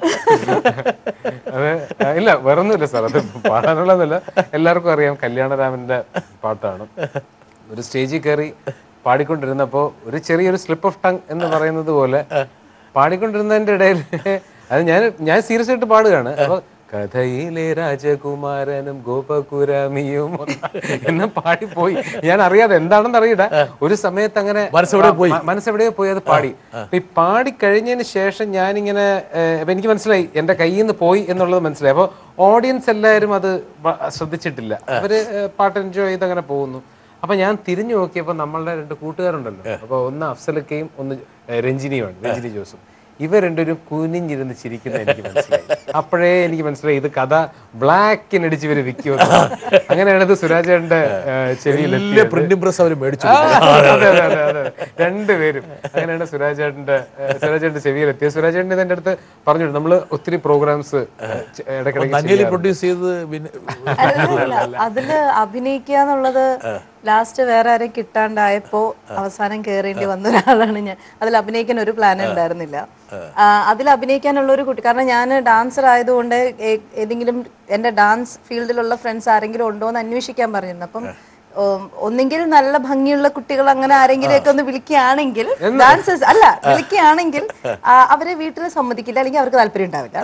അതെ ആ, ഇല്ല വേറൊന്നുമില്ല സാർ അത് പാടാനുള്ളതല്ല എല്ലാവർക്കും അറിയാം കല്യാണരാമന്റെ പാട്ടാണ് ഒരു സ്റ്റേജിൽ കയറി പാടിക്കൊണ്ടിരുന്നപ്പോ ഒരു ചെറിയൊരു സ്ലിപ്പ് ഓഫ് ടങ് എന്ന് പറയുന്നത് പോലെ പാടിക്കൊണ്ടിരുന്നതിന്റെ ഇടയിൽ അത് ഞാൻ ഞാൻ സീരിയസ് ആയിട്ട് പാടുകയാണ് അപ്പൊ കഥയിലെ രാജകുമാരനും ഗോപകുരാമിയും എന്ന് പാടിപ്പോയി ഞാൻ അറിയാതെ എന്താണെന്ന് അറിയില്ല ഒരു സമയത്ത് അങ്ങനെ മനസ്സെവിടെയോ പോയി. മ- മനസ്സെവിടെയോ പോയി അത് പാടി അപ്പൊ ഈ പാടി കഴിഞ്ഞതിന് ശേഷം ഞാനിങ്ങനെ ഏഹ്, അപ്പൊ എനിക്ക് മനസ്സിലായി എന്റെ കയ്യിൽ നിന്ന് പോയി എന്നുള്ളത് മനസ്സിലായി അപ്പൊ ഓഡിയൻസ് എല്ലാവരും അത് വ- ശ്രദ്ധിച്ചിട്ടില്ല അവര് ഏഹ്, പാട്ട് എൻജോയ് ചെയ്ത് അങ്ങനെ പോകുന്നു അപ്പൊ ഞാൻ തിരിഞ്ഞു നോക്കിയപ്പോ നമ്മളുടെ രണ്ട് കൂട്ടുകാരുണ്ടല്ലോ അപ്പൊ ഒന്ന് അഫ്സലക്കയും ഒന്ന് ഏഹ്, രഞ്ജിനിയുമാണ് രഞ്ജിനി ജോസും ഇവർ രണ്ടുപേരും കുനിഞ്ഞിരുന്ന് ചിരിക്കുന്ന എനിക്ക് മനസ്സിലായി അപ്പോഴേ എനിക്ക് മനസ്സിലായി ഇത് കഥ ബ്ലാക്കിനടിച്ച് ഇവര് വിൽക്കുമെന്ന് അങ്ങനെയാണ് ഇത് സുരാജേന്റെ ചെവിയിൽ വലിയ പ്രിന്റിംഗ് പ്രസ് അവർ മേടിച്ചു ആ, അതെ അതെ അതെ അതെ രണ്ടുപേരും അങ്ങനെയാണ് സുരാജേട്ടന്റെ സുരാജേട്ടന്റെ ചെവിയിലെത്തിയത് സുരാജേട്ടൻ ഇതിന്റെ അടുത്ത് പറഞ്ഞു നമ്മള് ഒത്തിരി പ്രോഗ്രാംസ് ഇടയ്ക്കിടയ്ക്ക് നങ്ങേലി പ്രൊഡ്യൂസ് ചെയ്ത് പിന്നെ അല്ല, അതില് അഭിനയിക്കുക എന്നുള്ളത് ലാസ്റ്റ് വേറെ ആരെ കിട്ടാണ്ടായപ്പോ അവസാനം കേറേണ്ടി വന്ന ഒരാളാണ് ഞാൻ അതിൽ അഭിനയിക്കാൻ ഒരു പ്ലാൻ ഉണ്ടായിരുന്നില്ല ആ, അതിൽ അഭിനയിക്കാനുള്ള ഒരു കുട്ടി കാരണം ഞാൻ ഡാൻസർ ആയതുകൊണ്ട് ഏ- ഏതെങ്കിലും എന്റെ ഡാൻസ് ഫീൽഡിലുള്ള ഫ്രണ്ട്സ് ആരെങ്കിലും ഉണ്ടോ എന്ന് അന്വേഷിക്കാൻ പറഞ്ഞിരുന്നു അപ്പം ഉം, ഒന്നെങ്കിൽ നല്ല ഭംഗിയുള്ള കുട്ടികൾ അങ്ങനെ ആരെങ്കിലും ഒക്കെ ഒന്ന് വിളിക്കുകയാണെങ്കിൽ ഡാൻസേഴ്സ് അല്ല വിളിക്കുകയാണെങ്കിൽ ആ, അവരെ വീട്ടിൽ സമ്മതിക്കില്ല അല്ലെങ്കിൽ അവർക്ക് താല്പര്യം ഉണ്ടാവില്ല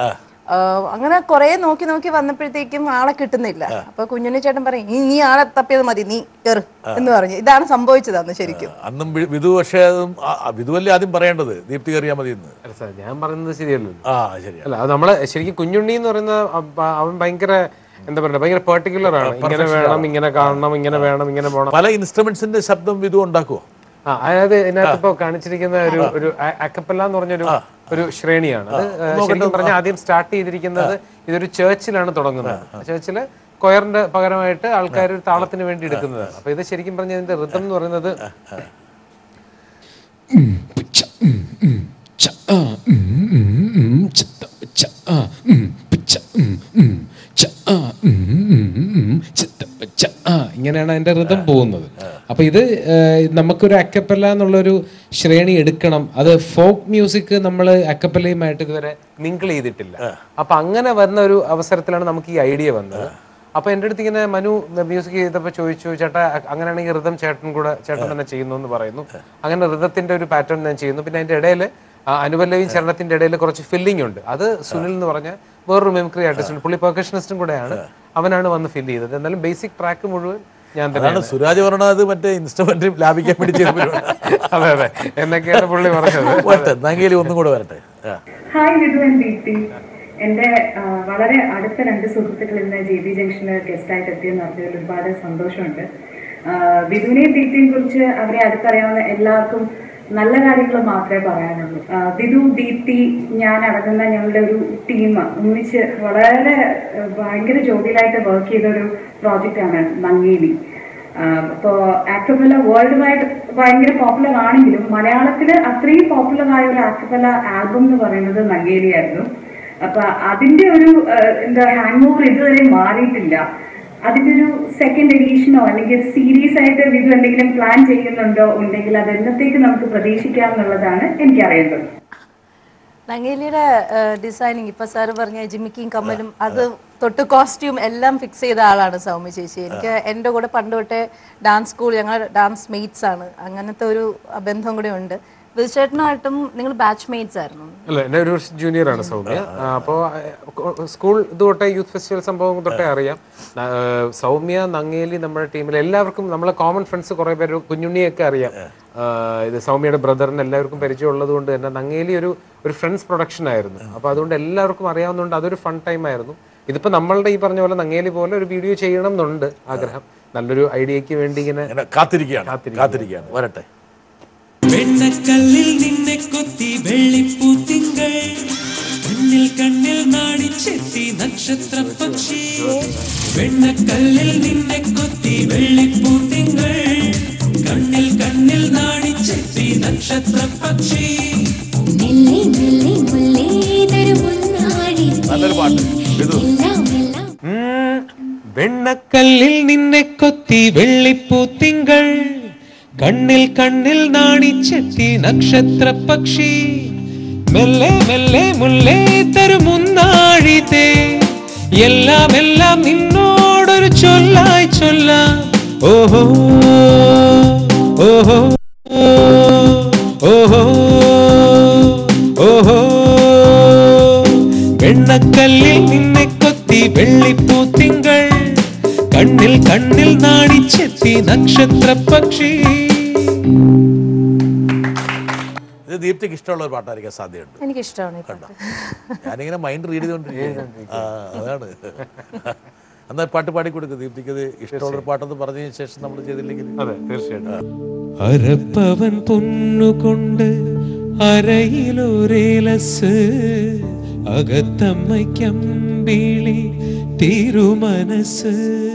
ആഹ് അങ്ങനെ കുറെ നോക്കി നോക്കി വന്നപ്പോഴത്തേക്കും ആളെ കിട്ടുന്നില്ല അപ്പൊ കുഞ്ഞുണ്ണി ചേട്ടൻ പറയും "നീ- നീ ആളെ തപ്പിയത് മതി നീ കയറ് എന്ന് പറഞ്ഞു ഇതാണ് സംഭവിച്ചത് അന്ന് ശരിക്കും അന്നും വി- വിധു പക്ഷേ അതും ആ- ആ വിധുവല്ലേ ആദ്യം പറയേണ്ടത് ദീപ്തി കയറിയാൽ മതി എന്ന് അല്ല സാർ ഞാൻ പറയുന്നത് ശരിയല്ലോ ആ ശരിയാ അല്ല അത് നമ്മളെ ശരിക്കും കുഞ്ഞുണ്ണി എന്ന് പറയുന്ന അപ്പ- അവൻ ഭയങ്കര എന്താ പറയുക ഭയങ്കര പെർട്ടിക്കുലർ ആണ് ഇങ്ങനെ വേണം ഇങ്ങനെ കാണണം ഇങ്ങനെ വേണം ഇങ്ങനെ പോകണം പല ഇൻസ്ട്രുമെന്റ്സിന്റെ ശബ്ദം വിധു ഉണ്ടാക്കുമോ ആ അതായത് ഇതിനകത്ത് ഇപ്പൊ കാണിച്ചിരിക്കുന്ന ഒരു ഒരു അക്കപ്പല്ല എന്ന് പറഞ്ഞൊരു ഒരു ശ്രേണിയാണ് അത് ഏഹ്, ശരിക്കും പറഞ്ഞാൽ ആദ്യം സ്റ്റാർട്ട് ചെയ്തിരിക്കുന്നത് ഇതൊരു ചേർച്ചിലാണ് തുടങ്ങുന്നത് ചേർച്ചില് കൊയറിന്റെ പകരമായിട്ട് ആൾക്കാർ ഒരു താളത്തിന് വേണ്ടി എടുക്കുന്നതാണ് അപ്പൊ ഇത് ശരിക്കും പറഞ്ഞ ഇതിന്റെ ഋതം എന്ന് പറയുന്നത് ഇങ്ങനെയാണ് അതിന്റെ ഋതം പോകുന്നത് അപ്പൊ ഇത് ഏഹ്, നമുക്കൊരു അക്കപ്പല്ല എന്നുള്ളൊരു ശ്രേണി എടുക്കണം അത് ഫോക്ക് മ്യൂസിക് നമ്മൾ അക്കപ്പല്ലയുമായിട്ട് ഇതുവരെ മിങ്കിൾ ചെയ്തിട്ടില്ല അപ്പൊ അങ്ങനെ വന്ന ഒരു അവസരത്തിലാണ് നമുക്ക് ഈ ഐഡിയ വന്നത് അപ്പൊ എൻ്റെ അടുത്ത് ഇങ്ങനെ മനു മ്യൂസിക് ചെയ്തപ്പോൾ ചോദിച്ചു ചേട്ടാ അ- അങ്ങനെയാണെങ്കിൽ ഋതം ചേട്ടൻ കൂടെ ചേട്ടൻ തന്നെ ചെയ്യുന്നു എന്ന് പറയുന്നു അങ്ങനെ ഋതത്തിന്റെ ഒരു പാറ്റേൺ ഞാൻ ചെയ്യുന്നു പിന്നെ അതിന്റെ ഇടയിൽ അനുപല്ലവിയും ചരണത്തിന്റെ ഇടയിൽ കുറച്ച് ഫില്ലിംഗ് ഉണ്ട് അത് സുനിൽ എന്ന് പറഞ്ഞ വേറൊരു മെമിക്രി ആർട്ടിസ്റ്റ് ഉണ്ട് പുള്ളി പെർക്കഷനിസ്റ്റും കൂടെയാണ് അവനാണ് വന്ന് ഫില്ല് ചെയ്തത് എന്നാലും ബേസിക് ട്രാക്ക് മുഴുവൻ ഞാൻ അതാണ് തന്നെയാണ് സുരാജ് പറഞ്ഞത് മറ്റേ ഇൻസ്ട്രുമെന്റ് ലാഭിക്കാൻ വേണ്ടി ചെയ്ത പരിപാടി. അതെ അതെ എന്നൊക്കെയാണ് പുള്ളി പറഞ്ഞത് വരട്ടെ നങ്കേലി ഒന്നും കൂടെ വരട്ടെ ആ. ഹായ് വിധു ആൻഡ് ദീപ്തി എന്റെ ആ, വളരെ അടുത്ത രണ്ട് സുഹൃത്തുക്കൾ ഇന്ന് ജെ ബി ജംഗ്ഷനിൽ ഗസ്റ്റായിട്ട് എത്തിയെന്ന് പറഞ്ഞതിൽ ഒരുപാട് സന്തോഷമുണ്ട് ആ, വിധുവിനെയും ദീപ്തിയെയും കുറിച്ച് അവരെ അടുത്തറിയാവുന്ന എല്ലാവർക്കും നല്ല കാര്യങ്ങൾ മാത്രമേ പറയാനുള്ളൂ ആ, വിധു ദീപ്തി ഞാൻ അടങ്ങുന്ന ഞങ്ങളുടെ ഒരു ടീം ഒന്നിച്ച് വളരെ ആ, ഭയങ്കര ജോലിയിലായിട്ട് വർക്ക് ചെയ്ത ഒരു പ്രോജക്റ്റാണ് നങ്ങേലി അപ്പോൾ ആക്ടർവെല്ല വേൾഡ് വൈഡ് ഭയങ്കര പോപ്പുലർ ആണെങ്കിലും മലയാളത്തിൽ അത്രയും പോപ്പുലർ ആയ ഒരു ആക്ടർവെല്ല ആൽബം എന്ന് പറയുന്നത് നങ്ങേലിയായിരുന്നു അപ്പൊ അതിന്റെ ഒരു ആ, എന്താ ഹാങ് ഓവർ ഇതുവരെ മാറിയിട്ടില്ല അതിന്റെ ഒരു സെക്കൻഡ് എഡീഷനോ അല്ലെങ്കിൽ സീരീസ് ആയിട്ട് ഇത് എന്തെങ്കിലും പ്ലാൻ ചെയ്യുന്നുണ്ടോ ഉണ്ടെങ്കിൽ അത് എന്നത്തേക്ക് നമുക്ക് പ്രതീക്ഷിക്കാം എന്നുള്ളതാണ് എനിക്കറിയേണ്ടത് നങ്ങേലിയുടെ ഡിസൈനിങ് ഇപ്പൊ സാറ് പറഞ്ഞ ജിമിക്കിയും കമ്മലും അത് തൊട്ട് കോസ്റ്റ്യൂം എല്ലാം ഫിക്സ് ചെയ്ത ആളാണ് സൗമ്യ ചേച്ചി എനിക്ക് എൻ്റെ കൂടെ പണ്ട് തൊട്ടേ ഡാൻസ് സ്കൂൾ ഞങ്ങൾ ഡാൻസ് മേറ്റ്സ് ആണ് അങ്ങനത്തെ ഒരു ബന്ധം കൂടെ ഉണ്ട് വിധുചേട്ടനുമായിട്ടും നിങ്ങൾ ബാച്ച് മേറ്റ്സ് ആയിരുന്നു അല്ല എൻ്റെ ഒരു വർഷം ജൂനിയർ ആണ് സൗമ്യ ആ, അപ്പോ ആ, സ്കൂൾ ഇത് തൊട്ടേ യൂത്ത് ഫെസ്റ്റിവൽ സംഭവം തൊട്ടേ അറിയാം ആ, സൗമ്യ നങ്ങേലി നമ്മുടെ ടീമിൽ എല്ലാവർക്കും നമ്മളെ കോമൺ ഫ്രണ്ട്സ് കുറെ പേര് കുഞ്ഞുണ്ണിയൊക്കെ അറിയാം ആ, ഇത് സൗമ്യയുടെ ബ്രദറിന് എല്ലാവർക്കും പരിചയമുള്ളത് കൊണ്ട് തന്നെ നങ്ങേലി ഒരു ഒരു ഫ്രണ്ട്സ് പ്രൊഡക്ഷൻ ആയിരുന്നു അപ്പൊ അതുകൊണ്ട് എല്ലാവർക്കും അറിയാവുന്നതുകൊണ്ട് അതൊരു ഫൺ ടൈം ആയിരുന്നു ഇതിപ്പോ നമ്മളുടെ ഈ പറഞ്ഞ പോലെ നങ്ങേലി പോലെ ഒരു വീഡിയോ ചെയ്യണം എന്നുണ്ട് ആഗ്രഹം നല്ലൊരു ഐഡിയക്ക് വേണ്ടി ഇങ്ങനെ ഇങ്ങനെ കാത്തിരിക്കുകയാണ് കാത്തിരിക്കുകയാണ് വരട്ടെ വെണ്ണക്കല്ലിൽ നിന്നെ കൊത്തി വെള്ളിപ്പൂത്തിങ്കൾ കണ്ണിൽ കണ്ണിൽ നാടിച്ചെത്തി നക്ഷത്ര പക്ഷി വെണ്ണക്കല്ലിൽ നിന്നെ കൊത്തി വെള്ളിപ്പൂത്തിങ്കൾ കണ്ണിൽ കണ്ണിൽ നാടിച്ചെത്തി നക്ഷത്ര പക്ഷി മെല്ലെ മെല്ലെ മുല്ലേതൊരു മുന്നാഴി നല്ലൊരു പാട്ട് വിധു എല്ലാം എല്ലാം ഉം, വെണ്ണക്കല്ലിൽ നിന്നെ കൊത്തി വെള്ളിപ്പൂത്തിങ്കൾ കണ്ണിൽ കണ്ണിൽ നാണിച്ചെത്തി നക്ഷത്ര പക്ഷി മെല്ലെ മെല്ലെ മുല്ലേ തരുമുന്നാഴിതേ എല്ലാം എല്ലാം നിന്നോടൊരു ചൊല്ലായി ചൊല്ലാം ഓഹോ ഓഹോ ഓഹോ ഓഹോ വെണ്ണക്കല്ലിൽ നിന്നെ കൊത്തി വെള്ളിപ്പൂത്തിങ്കൾ കണ്ണിൽ കണ്ണിൽ നാണിച്ചെത്തി നക്ഷത്ര പക്ഷി ഇത് ദീപ്തിക്ക് ഇഷ്ടമുള്ള ഒരു പാട്ടായിരിക്കാൻ സാധ്യതയുണ്ട് എനിക്കിഷ്ടമാണ് ഈ പാട്ട് ഞാനിങ്ങനെ മൈൻഡ് റീഡ് ചെയ്തോണ്ടിരിക്കുകയാണ് ആ അതാണ് എന്നാൽ പാട്ട് പാടി കൊടുക്കുക ദീപ്തിക്ക് ഇത് ഇഷ്ടമുള്ള ഒരു പാട്ടെന്ന് പറഞ്ഞതിന് ശേഷം നമ്മൾ ചെയ്തില്ലെങ്കിൽ അതെ തീർച്ചയായിട്ടും അരപ്പവൻ പൊന്നുകൊണ്ട് അരയിലൊരേലസ് അകത്തമ്മയ്ക്കമ്പിളി തിരുമനസ്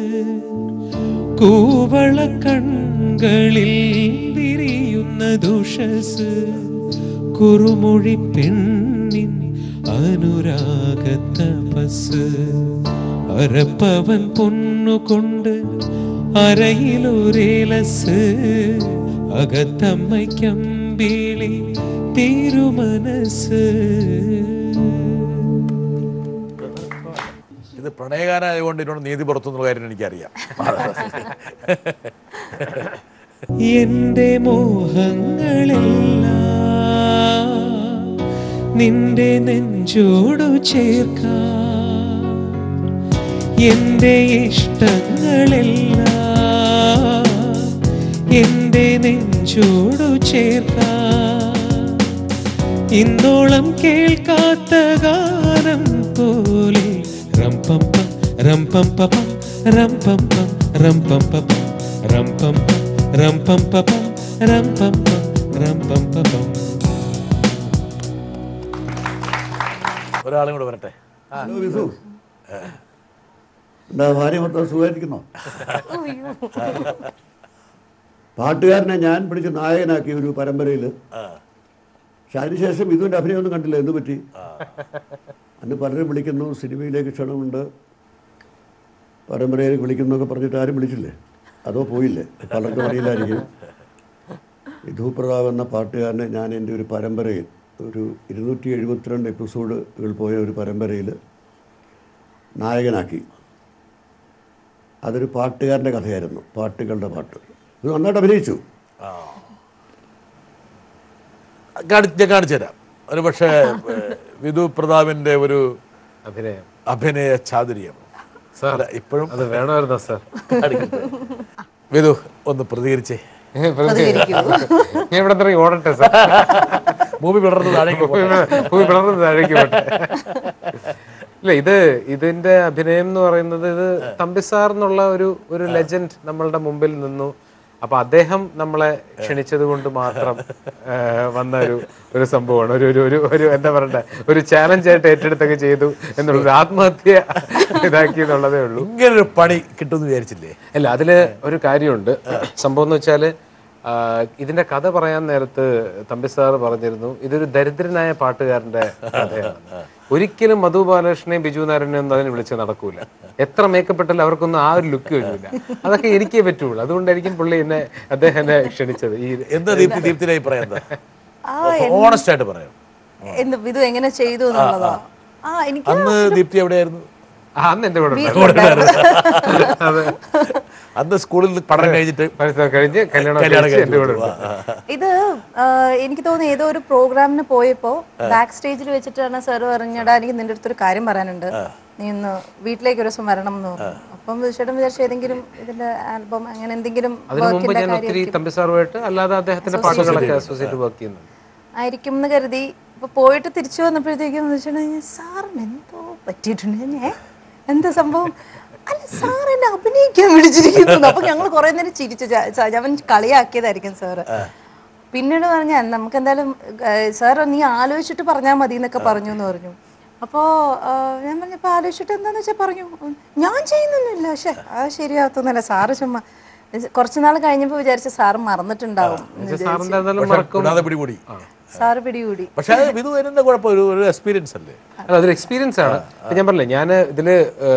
കൂവള കൺകളിൽ വിരിയുന്ന ദുഷസ് കുറുമൊഴി പെണ്ണിൻ അനുരാഗ തപസ് അരപ്പവൻ പൊന്നുകൊണ്ട് അരയിലൊരേലസ് അകത്തമ്മയ്ക്കമ്പിളി തിരുമനസ് ഇത് പ്രണയഗാനായതുകൊണ്ട് ഇതിനോട് നീതി പുറത്തുനിന്നുള്ള കാര്യം എനിക്കറിയാം എന്റെ മോഹങ്ങളെല്ലാം നിന്റെ നെഞ്ചോടു ചേർക്കാം എന്റെ ഇഷ്ടങ്ങളെല്ലാം എന്റെ നെഞ്ചോടു ചേർക്കാം ഇന്നോളം കേൾക്കാത്ത ഗാനം പോലെ റംപം പം റംപം പപം റംപം പം റംപം പപം റംപം പം റംപം പപം റംപം പം റംപം പപം ഒരാളും കൂടെ വരട്ടെ ഹലോ വിസു എന്താ ഭാര്യ മൊത്തം സുഖമായിരിക്കുന്നോ പാട്ടുകാരനെ ഞാൻ പിടിച്ച് നായകനാക്കിയ ഒരു പരമ്പരയിൽ പക്ഷെ അതിനുശേഷം ഇതിൻ്റെ അഭിനയമൊന്നും കണ്ടില്ല എന്ത് പറ്റി അന്ന് പലരും വിളിക്കുന്നു സിനിമയിലേക്ക് ക്ഷണമുണ്ട് പരമ്പരയിലേക്ക് വിളിക്കുന്നു എന്നൊക്കെ പറഞ്ഞിട്ട് ആരും വിളിച്ചില്ലേ അതോ പോയില്ലേ പലർക്കും അറിയില്ലായിരിക്കും വിധുപ്രതാപ് എന്ന പാട്ടുകാരനെ ഞാൻ എൻ്റെ ഒരു പരമ്പരയിൽ ഒരു ഇരുന്നൂറ്റി എഴുപത്തിരണ്ട് എപ്പിസോഡുകൾ പോയ ഒരു പരമ്പരയിൽ നായകനാക്കി അതൊരു പാട്ടുകാരൻ്റെ കഥയായിരുന്നു പാട്ടുകളുടെ പാട്ട് ഇത് നന്നായിട്ട് അഭിനയിച്ചു കാണി- ഞാൻ കാണിച്ചു തരാം ഒരു പക്ഷേ വിധു പ്രതാപിന്റെ ഒരു അഭിനയം അഭിനയ ചാതുര്യം സാർ അല്ല, ഇപ്പോഴും അത് വേണമായിരുന്നോ സാർ കാണിക്കട്ടെ. വിധു ഒന്ന് പ്രതികരിച്ചേ ഞാൻ ഇവിടെ നിന്ന് ഓടട്ടെ സാർ മൂവി വിടർന്ന് താഴേക്ക് പോട്ടെ. ഭൂമി പിളർന്ന് താഴേക്ക് പോട്ടെ ഇല്ല ഇത് ഇതിന്റെ അഭിനയം എന്ന് പറയുന്നത് ഇത് തമ്പിസാർ എന്നുള്ള ഒരു ഒരു ലെജൻഡ് നമ്മളുടെ മുമ്പിൽ നിന്നു അപ്പൊ അദ്ദേഹം നമ്മളെ ക്ഷണിച്ചത് കൊണ്ട് മാത്രം ആ, വന്ന ഒരു ഒരു സംഭവമാണ് ഒരു ഒരു ഒരു ഒരു എന്താ പറയണ്ടേ ഒരു ചാലഞ്ച് ആയിട്ട് ഏറ്റെടുത്തൊക്കെ ചെയ്തു എന്നുള്ളത് ആത്മഹത്യ ഇതാക്കി എന്നുള്ളതേ ഉള്ളൂ ഇങ്ങനൊരു പണി കിട്ടുമെന്ന് വിചാരിച്ചില്ലേ അല്ല അതില് ഒരു കാര്യമുണ്ട് സംഭവം എന്ന് വെച്ചാല് ആ, ഇതിന്റെ കഥ പറയാൻ നേരത്ത് തമ്പി സാർ പറഞ്ഞിരുന്നു ഇതൊരു ദരിദ്രനായ പാട്ടുകാരന്റെ കഥയാണ് ഒരിക്കലും മധു ബാലകൃഷ്ണനെയും ബിജു നാരായണനെയും ഒന്നും അതിന് വിളിച്ച് നടക്കൂല എത്ര മേക്കപ്പ് ഇട്ടാലും അവർക്കൊന്നും ആ ഒരു ലുക്ക് വരില്ല അതൊക്കെ എനിക്കേ പറ്റുള്ളൂ അതുകൊണ്ടായിരിക്കും പുള്ളി എന്നെ അദ്ദേഹം എന്നെ ക്ഷണിച്ചത് ഈ എന്താ ദീപ്തി ദീപ്തിയുടെ അഭിപ്രായം എന്താ ആ ഓണസ്റ്റ് ആയിട്ട് പറയാം എന്ത് ഇത് എങ്ങനെ ചെയ്തു എന്നുള്ളതാ ആ എനിക്ക് അന്ന് ദീപ്തി എവിടെയായിരുന്നു ആ, അന്ന് എന്റെ കൂടെ ഉണ്ടായിരുന്നു. അതെ അന്ന് സ്കൂളിൽ പഠനം കഴിഞ്ഞിട്ട് മനസ്സിലായി കഴിഞ്ഞ് കല്യാണം കല്യാണം കഴിച്ച് എന്റെ കൂടെ കഴിച്ചു ഉണ്ട്. ഇത് ആ, എനിക്ക് തോന്നുന്നു ഏതോ ഒരു പ്രോഗ്രാമിന് പോയപ്പോ ബാക്ക് സ്റ്റേജിൽ വെച്ചിട്ടാണ് സാർ പറഞ്ഞടാ എനിക്ക് നിന്റെ അടുത്തൊരു കാര്യം പറയാനുണ്ട് നീ ഇന്ന് വീട്ടിലേക്ക് ഒരു ദിവസം വരണം എന്ന് പറഞ്ഞു അപ്പം ചേട്ടൻ വിചാരിച്ചു ഏതെങ്കിലും ഇതിന്റെ ആൽബം അങ്ങനെ എന്തെങ്കിലും അതിനു മുമ്പ് വർക്കിന്റെ ഞാൻ ഒത്തിരി കാര്യം തമ്പി സാറുമായിട്ട് അല്ലാതെ അദ്ദേഹത്തിന്റെ പാട്ടുകളൊക്കെ അസോസിയേറ്റ് വർക്ക് ചെയ്യുന്നുണ്ട് ആയിരിക്കും എന്ന് കരുതി ഇപ്പൊ പോയിട്ട് തിരിച്ചു വന്നപ്പോഴത്തേക്കും വെച്ചിട്ടുണ്ടെങ്കിൽ സാറിന് എന്തോ പറ്റിയിട്ടുണ്ട് ഏ എന്താ സംഭവം അല്ല സാർ എന്നെ അഭിനയിക്കാൻ വിളിച്ചിരിക്കുന്നു അപ്പൊ ഞങ്ങൾ കുറെ നേരം ചിരിച്ചു ച- ച- അവൻ കളിയാക്കിയതായിരിക്കും സാറ് പിന്നീട് പറഞ്ഞ നമുക്ക് എന്തായാലും സാർ നീ ആലോചിച്ചിട്ട് പറഞ്ഞാൽ മതി എന്നൊക്കെ പറഞ്ഞു എന്ന് പറഞ്ഞു അപ്പോൾ ഞാൻ പറഞ്ഞപ്പോൾ ആലോചിച്ചിട്ട് എന്താന്ന് വെച്ചാൽ പറഞ്ഞു ഉം, ഞാൻ ചെയ്യുന്നൊന്നുമില്ല പക്ഷെ അത് ശരിയാകത്തൊന്നുമല്ല സാറ് ചുമ്മാ കുറച്ച് നാൾ കഴിഞ്ഞപ്പോൾ വിചാരിച്ച സാറ് മറന്നിട്ടുണ്ടാവും എന്ന് സാർ വിചാരിച്ചു. എന്തായാലും മറക്കും കൂടാതെ പിടികൂടി സാറ് പിടികൂടി പക്ഷെ അത് വിധു വരുന്ന കുഴപ്പം ഒരു ഒരു എക്സ്പീരിയൻസ് അല്ലേ അല്ല അതൊരു എക്സ്പീരിയൻസ് ആണ് ഇപ്പൊ ഞാൻ പറഞ്ഞില്ലേ ഞാൻ ഇതില്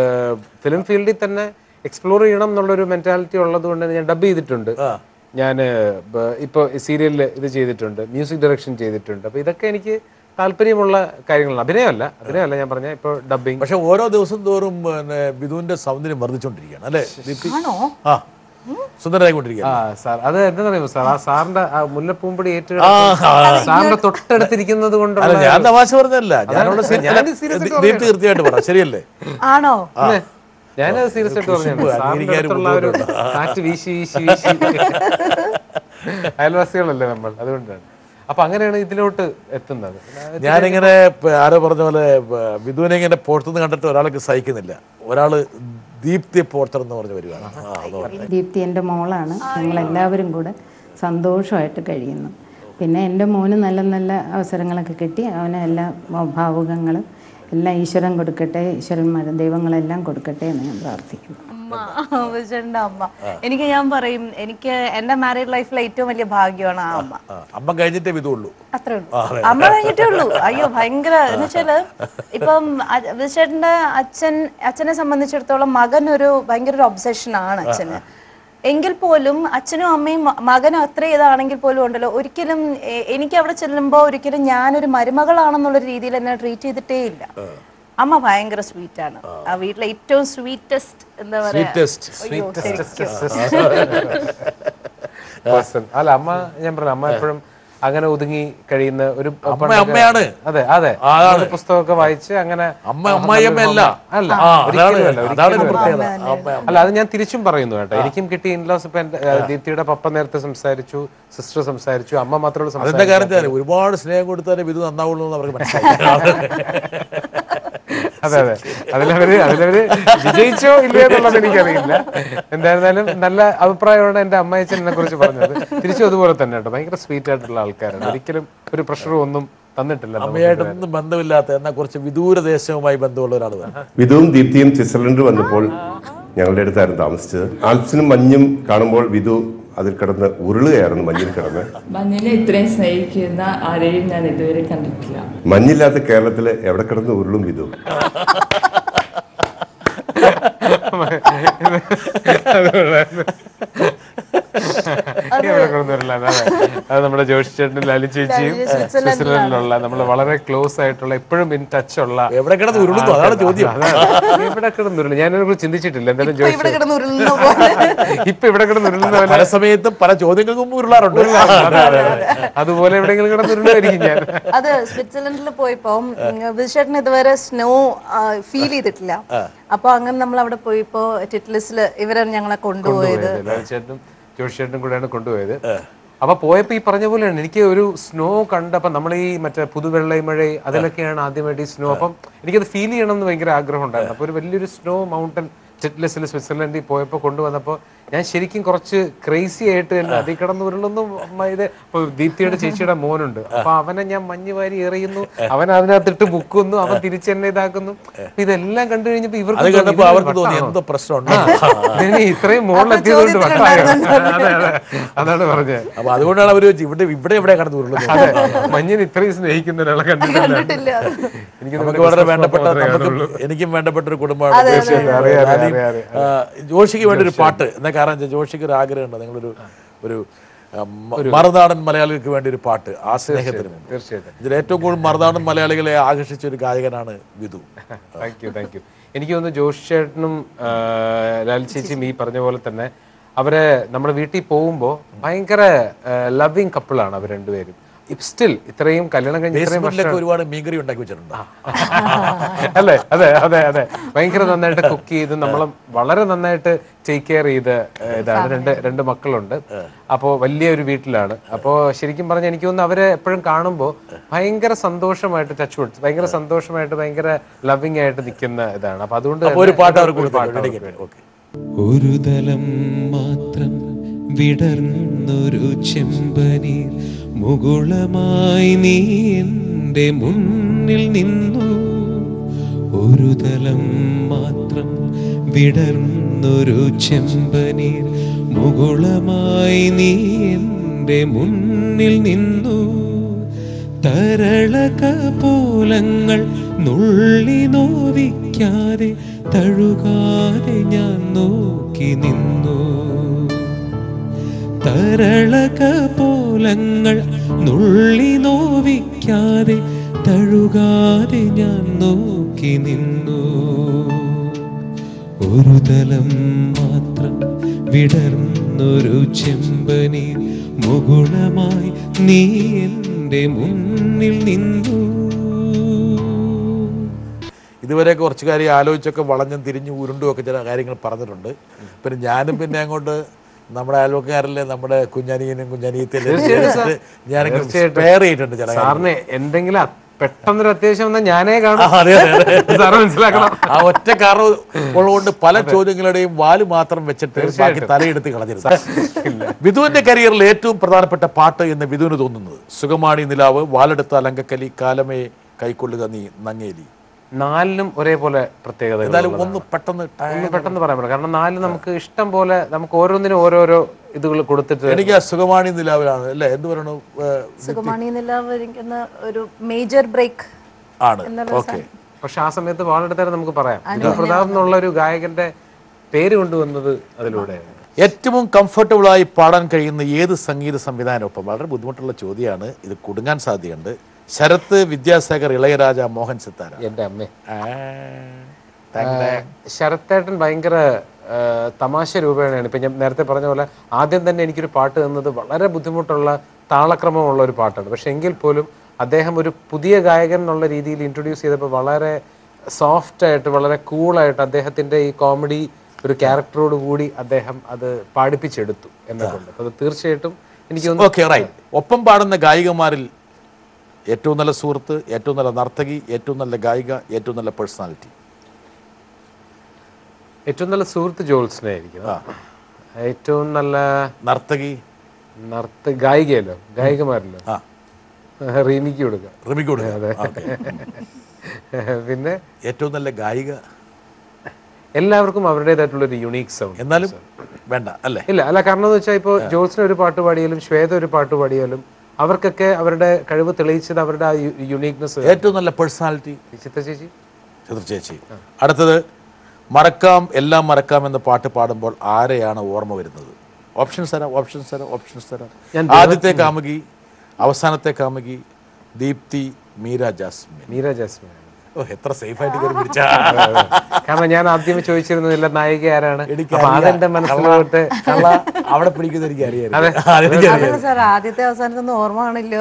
ഫിലിം ഫീൽഡിൽ തന്നെ എക്സ്പ്ലോർ ചെയ്യണം എന്നുള്ളൊരു മെന്റാലിറ്റി ഉള്ളത് കൊണ്ട് ഞാൻ ഡബ് ചെയ്തിട്ടുണ്ട് ഞാൻ ഇപ്പോൾ സീരിയലിൽ ഇത് ചെയ്തിട്ടുണ്ട് മ്യൂസിക് ഡയറക്ഷൻ ചെയ്തിട്ടുണ്ട് അപ്പൊ ഇതൊക്കെ എനിക്ക് താല്പര്യമുള്ള കാര്യങ്ങളാണ് അഭിനയമല്ല അഭിനയമല്ല ഞാൻ പറഞ്ഞ ഇപ്പോൾ ഡബിങ് പക്ഷെ ഓരോ ദിവസം തോറും പിന്നെ വിധുവിന്റെ സൗന്ദര്യം വർദ്ധിച്ചുകൊണ്ടിരിക്കുകയാണ് അല്ലേ ദീപ്തി ആണോ ആ സുന്ദരമായിക്കൊണ്ടിരിക്കുകയാണ് ആ സാർ അത് എന്താ പറയുക സാർ ആ സാറിന്റെ ആ മുല്ലപ്പൂമ്പടി ഏറ്റു ആ, സാറിന്റെ തൊട്ടടുത്തിരിക്കുന്നത് കൊണ്ടുള്ള അല്ല ഞാൻ തമാശ പറഞ്ഞല്ല ഞാനവിടെ അതാണ് ഞാൻ serious- serious അല്ല, ആയിട്ട് ദീപ്തി കൃത്യമായിട്ട് പറ ശരിയല്ലേ ആണോ ഞാനത് സീരിയസ് ആയിട്ട് പറഞ്ഞു കുശുമ്പ്, സാറിന്റെ അംഗീകാരം അടുത്തുള്ള ഒരു കാറ്റ് വീശി വീശി വീശി അയൽവാസികളല്ലേ നമ്മൾ അതുകൊണ്ടാണ് അപ്പൊ അങ്ങനെയാണ് ഇതിലോട്ട് എത്തുന്നത് ഞാനിങ്ങനെ പ- ആരോ പറഞ്ഞ പോലെ പ- വിധുവിനെ ഇങ്ങനെ പോർത്തുനിന്ന് കണ്ടിട്ട് ഒരാൾക്ക് സഹിക്കുന്നില്ല ഒരാള് ദീപ്തിയെ പോർത്തറെന്ന് പറഞ്ഞു വരികയാണ് ആ അതോ ദീപ്തി എൻ്റെ മോളാണ് ഞങ്ങളെല്ലാവരും കൂടെ സന്തോഷമായിട്ട് കഴിയുന്നു പിന്നെ എൻ്റെ മോന് നല്ല നല്ല അവസരങ്ങളൊക്കെ കിട്ടി അവന് എല്ലാ ഭാവുകങ്ങളും എല്ലാം ഈശ്വരൻ കൊടുക്കട്ടെ ഈശ്വരന്മാരും ദൈവങ്ങളെല്ലാം കൊടുക്കട്ടെ എന്ന് ഞാൻ പ്രാർത്ഥിക്കുന്നു അമ്മ വിജയന്റെ അമ്മ എനിക്ക് ഞാൻ പറയും എനിക്ക് എന്റെ മാരീഡ് ലൈഫിലെ ഏറ്റവും വലിയ ഭാഗ്യമാണ് ആ അമ്മ ആ, അമ്മ കഴിഞ്ഞിട്ടേ വിധുള്ളൂ അത്രേ ഉള്ളൂ അമ്മ കഴിഞ്ഞിട്ടേ ഉള്ളൂ അയ്യോ ഭയങ്കര എന്ന് വെച്ചാല് ഇപ്പം അ- വിജയേട്ടന്റെ അച്ഛൻ അച്ഛനെ സംബന്ധിച്ചിടത്തോളം മകൻ ഒരു ഭയങ്കര ഒരു ഒബ്സഷൻ ആണ് അച്ഛന് എങ്കിൽ പോലും അച്ഛനും അമ്മയും മ- മകനും അത്ര ഇതാണെങ്കിൽ പോലും ഉണ്ടല്ലോ ഒരിക്കലും എ- എനിക്ക് അവിടെ ചെല്ലുമ്പോൾ ഒരിക്കലും ഞാനൊരു മരുമകളാണെന്നുള്ള രീതിയിൽ എന്നെ ട്രീറ്റ് ചെയ്തിട്ടേ ഇല്ല അമ്മ ഭയങ്കര സ്വീറ്റ് ആണ് ആ വീട്ടിലെ ഏറ്റവും സ്വീറ്റസ്റ്റ് എന്താ പറയാ Sweetest. അയ്യോ, ശരിക്കും. person. അല്ല അമ്മ ഞാൻ പറഞ്ഞു അമ്മ എപ്പോഴും അങ്ങനെ ഒതുങ്ങി കഴിയുന്ന ഒരു അമ്മ പണ്ടൊക്കെ- അമ്മയാണ്. അതെ അതെ അതാണ്. ഒരു പുസ്തകമൊക്കെ വായിച്ച് അങ്ങനെ അമ്മ അമ്മായിയമ്മയല്ല അല്ല ആ, ഒരിക്കലും അതാണ് അല്ല, അതാണ് ഒരിക്കലും പ്രത്യേകത അല്ല. അമ്മ അമ്മ. അല്ല അത് ഞാൻ തിരിച്ചും പറയുന്നു കേട്ടോ എനിക്കും കിട്ടിയ ഇൻലോസ് ഇപ്പൊ എന്റെ ഏഹ്, ദീപ്തിയുടെ പപ്പ നേരത്തെ സംസാരിച്ചു സിസ്റ്റർ സംസാരിച്ചു അമ്മ മാത്രമേ അതിന്റെ സംസാരിച്ചു കാര്യം ഒരുപാട് സ്നേഹം കൊടുത്താലേ ഇത് നന്നാവുള്ളൂ എന്ന് അവർക്ക് മനസ്സിലായി അതെ അതെ അതിലവര് അതിലവര് വിജയിച്ചോ ഇല്ലയോ എന്നുള്ളത് എനിക്കറിയില്ല എന്തായിരുന്നാലും നല്ല അഭിപ്രായമാണ് എന്റെ അമ്മയച്ചൻ എന്നെ കുറിച്ച് പറഞ്ഞത് തിരിച്ചും അതുപോലെ തന്നെ കേട്ടോ ഭയങ്കര സ്വീറ്റ് ആയിട്ടുള്ള ആൾക്കാരാണ് ഒരിക്കലും ഒരു പ്രഷറും ഒന്നും തന്നിട്ടില്ല നമുക്ക് അമ്മയായിട്ടൊന്നും ബന്ധമില്ലാത്ത എന്നാൽ കുറച്ച് വിദൂര ദേശവുമായി ബന്ധമുള്ള ഒരാൾ തന്നെ വിധുവും ദീപ്തിയും സ്വിറ്റ്സർലൻഡിൽ വന്നപ്പോൾ ഞങ്ങളുടെ അടുത്തായിരുന്നു താമസിച്ചത് ആൽപ്സിനും മഞ്ഞും കാണുമ്പോൾ വിധു അതിൽ കിടന്ന് ഉരുളുകയായിരുന്നു മഞ്ഞിൽ കിടന്ന് മഞ്ഞിനെ ഇത്രയും സ്നേഹിക്കുന്ന ആരെയും ഞാൻ ഇതുവരെ കണ്ടിട്ടില്ല മഞ്ഞില്ലാത്ത കേരളത്തിൽ എവിടെ കിടന്ന് ഉരുളും വിധു ഇവിടെ കൊണ്ടുവരില്ല അതെ അത് നമ്മുടെ ജോഷി ചേട്ടനും ലാലി ചേച്ചിയും ലാലി സ്വിറ്റ്സർലൻഡിലാണ്. സ്വിറ്റ്സർലൻഡിലുള്ള നമ്മൾ വളരെ ക്ലോസ് ആയിട്ടുള്ള എപ്പോഴും ഇൻ ടച്ച് ഉള്ള എവിടെ കിടന്ന് ഉരുളുന്നു അതാണ് ചോദ്യം അതാണ്. എവിടെ കിടന്നുരുളു ഞാനതിനെ കുറിച്ച് ചിന്തിച്ചിട്ടില്ല എന്തായാലും ഇപ്പൊ ഇവിടെ ജോഷി കിടന്ന് ഉരുളുന്ന പോലെ ഇപ്പൊ ഇവിടെ കിടന്നുരുളുന്ന പല പോലെ സമയത്തും പല ചോദ്യങ്ങൾക്കും ഉരുളാറുണ്ട് അതെ, അതെ, അതെ. അതുപോലെ എവിടെയെങ്കിലും കിടന്നുരുളായിരിക്കും ഞാൻ അത് സ്വിറ്റ്സർലൻഡിൽ പോയപ്പോ വിശേഷന് ഇതുവരെ സ്നോ ഫീൽ ചെയ്തിട്ടില്ല അപ്പൊ അങ്ങനെ നമ്മൾ അവിടെ പോയപ്പോ ടിറ്റ്ലിസിൽ ഇവരെ ഞങ്ങളെ കൊണ്ടുപോയത് ചേട്ടനും ജോഷി ചേട്ടനും കൂടെയാണ് കൊണ്ടുപോയത് അപ്പൊ പോയപ്പോ ഈ പറഞ്ഞ പോലെയാണ് എനിക്ക് ഒരു സ്നോ കണ്ടപ്പോ നമ്മൾ ഈ മറ്റേ പുതുവെള്ളൈ മഴ അതിലൊക്കെയാണ് ആദ്യമായിട്ട് ഈ സ്നോ അപ്പം എനിക്കത് ഫീൽ ചെയ്യണം എന്ന് ഭയങ്കര ആഗ്രഹം ഉണ്ടായിരുന്നു അപ്പൊ ഒരു വലിയൊരു സ്നോ മൗണ്ടൻ ടിറ്റ്ലിസിൽ സ്വിറ്റ്സർലൻഡിൽ പോയപ്പോ കൊണ്ടുവന്നപ്പോ ഞാൻ ശരിക്കും കുറച്ച് ക്രേസി ആയിട്ട് തന്നെ അതിൽ കിടന്ന് ഉരുളൊന്നും ഇത് ഇപ്പൊ ദീപ്തിയുടെ ചേച്ചിയുടെ മോനുണ്ട് അപ്പൊ അവനെ ഞാൻ മഞ്ഞ് വാരി എറിയുന്നു അവൻ അതിനകത്തിട്ട് മുക്കുന്നു അവൻ തിരിച്ച് എന്നെ ഇതാക്കുന്നു അപ്പൊ ഇതെല്ലാം കണ്ടു കഴിഞ്ഞപ്പോ ഇവർക്ക് അത് തോന്നി, കണ്ടപ്പോ ഇതൊരു അവർക്ക് തോന്നി വട്ടാണോ? എന്തോ പ്രശ്നമുണ്ട് ഇതിന് ഇത്രയും മുകളിലെത്തിയതുകൊണ്ട് വട്ടായോ അതെ അതെ അതാണ് പറഞ്ഞത് അപ്പൊ അതുകൊണ്ടാണ് അവര് ഇവിടെ ഇവിടെ എവിടെ കിടന്ന് ഉരുളുന്നത് അതെ മഞ്ഞിന് ഇത്രയും സ്നേഹിക്കുന്ന ഒരാളെ കണ്ടിട്ടില്ല കണ്ടിട്ടില്ല എനിക്ക് നമുക്ക് വളരെ വേണ്ടപ്പെട്ട നമുക്ക് എനിക്കും വേണ്ടപ്പെട്ട ഒരു കുടുംബമാണ് അതെ, തീർച്ചയായും. അതെ, അതെ, അതെ, ആദ്യം, അതെ, ആ, ജോഷിക്ക് വേണ്ടി ഒരു പാട്ട് എന്നാ കാരണം വെച്ചാൽ ജോഷിക്ക് ഒരു ആഗ്രഹമുണ്ട് നിങ്ങളൊരു ഒരു ആ, മ- മറുനാടൻ മലയാളികൾക്ക് വേണ്ടി ഒരു പാട്ട് ആ സ്നേഹത്തിന് മുമ്പ്. തീർച്ചയായിട്ടും ഇതിൽ ഏറ്റവും കൂടുതൽ മറുനാടൻ മലയാളികളെ ആകർഷിച്ച ഒരു ഗായകനാണ് Vidhu thank you thank you എനിക്ക് തോന്നുന്നു ജോഷി ചേട്ടനും ആ, ലാൽ ചേച്ചിയും ഈ പറഞ്ഞ പോലെ തന്നെ അവരെ നമ്മുടെ വീട്ടിൽ പോകുമ്പോൾ ഭയങ്കര ലവിങ് കപ്പിളാണ് അവർ രണ്ടുപേരും സ്റ്റിൽ ഇത്രയും കല്യാണം കഴിഞ്ഞ് ഇത്രയും ബേസ്മെന്റിലൊക്കെ വർഷം ഒരുപാട് മീൻകറി ഉണ്ടാക്കി വെച്ചിട്ടുണ്ട് അല്ലേ അതെ അതെ അതെ ഭയങ്കര നന്നായിട്ട് കുക്ക് ചെയ്ത് നമ്മൾ വളരെ നന്നായിട്ട് ടേക്ക് കെയർ ചെയ്ത് ഏഹ്, ഇതാണ് രണ്ട് രണ്ട് മക്കളുണ്ട് അപ്പോൾ വലിയൊരു വീട്ടിലാണ് അപ്പോൾ ശരിക്കും പറഞ്ഞാൽ എനിക്ക് തോന്നുന്നു അവരെ എപ്പോഴും കാണുമ്പോൾ ഭയങ്കര സന്തോഷമായിട്ട് ടച്ച് വിട്ട് ഭയങ്കര സന്തോഷമായിട്ട് ഭയങ്കര ലവിങ് ആയിട്ട് നിൽക്കുന്ന ഇതാണ് അപ്പൊ അതുകൊണ്ട് അപ്പൊ ഒരു തന്നെ പാട്ട് അവർക്ക് ഒരു പാട്ട് കൊടുത്തേക്ക്. അവർക്ക് ഡെഡിക്കേറ്റ്. ഓക്കെ ഒരു തലം മാത്രം വിടർന്നൊരു ചെമ്പനീർ മുകുളമായി നീ എൻ്റെ മുന്നിൽ നിന്നു ഒരു തലം മാത്രം വിടർന്നൊരു ചെമ്പനീർ മുകുളമായി നീ എൻ്റെ മുന്നിൽ നിന്നു തരളക പോലങ്ങൾ നുള്ളി നോവിക്കാതെ തഴുകാതെ ഞാൻ നോക്കി നിന്നു തരളക പോലങ്ങൾ നുള്ളി നോവിക്കാതെ തഴുകാതെ ഞാൻ നോക്കി നിന്നു ഒരു തലം മാത്രം വിടർന്നൊരു ചെമ്പനീർ മുകുളമായി നീ എൻ്റെ മുന്നിൽ നിന്നു ഇതുവരെ കുറച്ച് കാര്യം ആലോചിച്ചൊക്കെ വളഞ്ഞും തിരിഞ്ഞും ഉരുണ്ടും ഒക്കെ ചില കാര്യങ്ങൾ പറഞ്ഞിട്ടുണ്ട് പിന്നെ ഞാനും പിന്നെ അങ്ങോട്ട് നമ്മുടെ അയൽവക്കാരിലെ നമ്മുടെ കുഞ്ഞനിയനും കുഞ്ഞനിയത്തിലും ഞാനൊക്കെ സ്പെയർ ചെയ്തിട്ടുണ്ട് ചില കാര്യങ്ങൾ. സാറിന് എന്തെങ്കിലും അ- പെട്ടെന്നൊരു അത്യാവശ്യം വന്നാൽ ഞാനേ കാണും ആ, അതെ, അതെ, അതെ. സാറ് മനസ്സിലാക്കണം ആ ഒറ്റ കാരണം ഉള്ളതുകൊണ്ട് പല ചോദ്യങ്ങളുടെയും വാല് മാത്രം വെച്ചിട്ട് ബാക്കി തലയെടുത്ത് കളഞ്ഞിരുന്നു വിധുവിന്റെ കരിയറിൽ ഏറ്റവും പ്രധാനപ്പെട്ട പാട്ട് എന്ന് വിധുവിന് തോന്നുന്നത് സുഖമാണി നിലാവ് വാലെടുത്ത അലങ്കക്കലി കാലമേ കൈക്കൊള്ളുക നീ നങ്ങേലി നാലിനും ഒരേപോലെ പ്രത്യേകത എന്നാലും ഒന്ന് പെട്ടെന്ന് ട- ഒന്ന് പെട്ടെന്ന് പറയാൻ പറ്റില്ല കാരണം നാല് നമുക്ക് ഇഷ്ടം പോലെ നമുക്ക് ഓരോന്നിനും ഓരോരോ ഇതുകൾ കൊടുത്തിട്ട് എനിക്ക് ആ സുഖമാണി നിലാവിലാണ് അല്ലേ എന്ത് പറയണു ഏ, സുഖമാണി നിലാവരിക്കുന്ന ഒരു മേജർ ബ്രേക്ക് ആണ് എന്നുള്ള ഓക്കെ പക്ഷെ ആ സമയത്ത് വാളെടുത്താലും നമുക്ക് പറയാം വിനു പ്രതാപ് എന്നുള്ള ഒരു ഗായകന്റെ പേര് കൊണ്ടുവന്നത് അതിലൂടെയാണ് ഏറ്റവും കംഫർട്ടബിളായി പാടാൻ കഴിയുന്ന ഏത് സംഗീത സംവിധാനമൊപ്പം വളരെ ബുദ്ധിമുട്ടുള്ള ചോദ്യമാണ് ഇത് കുടുങ്ങാൻ സാധ്യതയുണ്ട് ശരത്ത് വിദ്യാസാഗർ ഇളയരാജ മോഹൻ സിത്താര എന്റെ അമ്മേ ആ, താങ്ക് താങ്ക്. ശരത്തേട്ടൻ ഭയങ്കര ആ, തമാശ രൂപേണയാണ് ഇപ്പൊ ഞാൻ നേരത്തെ പറഞ്ഞ പോലെ ആദ്യം തന്നെ എനിക്കൊരു പാട്ട് തന്നത് വളരെ ബുദ്ധിമുട്ടുള്ള താളക്രമമുള്ള ഒരു പാട്ടാണ് പക്ഷെ എങ്കിൽ പോലും അദ്ദേഹം ഒരു പുതിയ ഗായകൻ എന്നുള്ള രീതിയിൽ ഇൻട്രൊഡ്യൂസ് ചെയ്തപ്പോൾ വളരെ സോഫ്റ്റ് ആയിട്ട് വളരെ കൂളായിട്ട് അദ്ദേഹത്തിന്റെ ഈ കോമഡി ഒരു ക്യാരക്ടറോട് കൂടി അദ്ദേഹം അത് പാടിപ്പിച്ചെടുത്തു എന്നുകൊണ്ട് അപ്പോൾ അത് തീർച്ചയായിട്ടും എനിക്ക് തോന്നുന്നു ഓക്കെ റൈറ്റ് ഒപ്പം പാടുന്ന ഗായികമാരിൽ ഏറ്റവും നല്ല സുഹൃത്ത് ഏറ്റവും നല്ല നർത്തകി ഏറ്റവും നല്ല ഗായിക ഏറ്റവും നല്ല പേഴ്സണാലിറ്റി ഏറ്റവും നല്ല സുഹൃത്ത് ജോൾസിനെ ആയിരിക്കും ഏറ്റവും നല്ല നർത്തകി നർത്ത ഗായികയല്ലോ ഗായികമാരല്ലോ ആ റീമിക്ക് കൊടുക്കാം റിമിക്ക് കൊടുക്കുക. അതെ ഓക്കേ. പിന്നെ ഏറ്റവും നല്ല ഗായിക എല്ലാവർക്കും അവരുടേതായിട്ടുള്ള ഒരു യുണീക്ക് സൗണ്ട് എന്നാലും വേണ്ട അല്ലേ ഇല്ല അല്ല കാരണം എന്ന് വെച്ചാൽ ഇപ്പോൾ ജോൾസിന് ഒരു പാട്ട് പാടിയാലും ശ്വേത ഒരു പാട്ട് പാടിയാലും അവർക്കൊക്കെ അവരുടെ കഴിവ് തെളിയിച്ചത് അവരുടെ ആ യുണീക്നെസ് ഏറ്റവും നല്ല പേഴ്സണാലിറ്റി ചിത്ര ചേച്ചി ചിത്ര ചേച്ചി അടുത്തത് മറക്കാം എല്ലാം മറക്കാം എന്ന പാട്ട് പാടുമ്പോൾ ആരെയാണ് ഓർമ്മ വരുന്നത് ഓപ്ഷൻസ് തരാം ഓപ്ഷൻസ് തരാം ഓപ്ഷൻസ് തരാം ഞാൻ ആദ്യത്തെ കാമുകി അവസാനത്തെ കാമുകി ദീപ്തി മീര ജാസ്മിൻ മീര ജാസ്മിൻ ഓ എത്ര സേഫ് ആയിട്ട് കയറി പിടിച്ച കാരണം ഞാൻ ആദ്യമേ ചോദിച്ചിരുന്നില്ല നായിക ആരാണ് എനിക്കറിയാം. അപ്പൊ അതെന്റെ മനസ്സിലോട്ട് കള്ള അവിടെ പിടിക്കുന്ന എനിക്ക് അറിയാം അതെ. അതല്ല സാർ ആദ്യത്തെ അവസാനത്തൊന്നും ഓർമ്മ കാണില്ലോ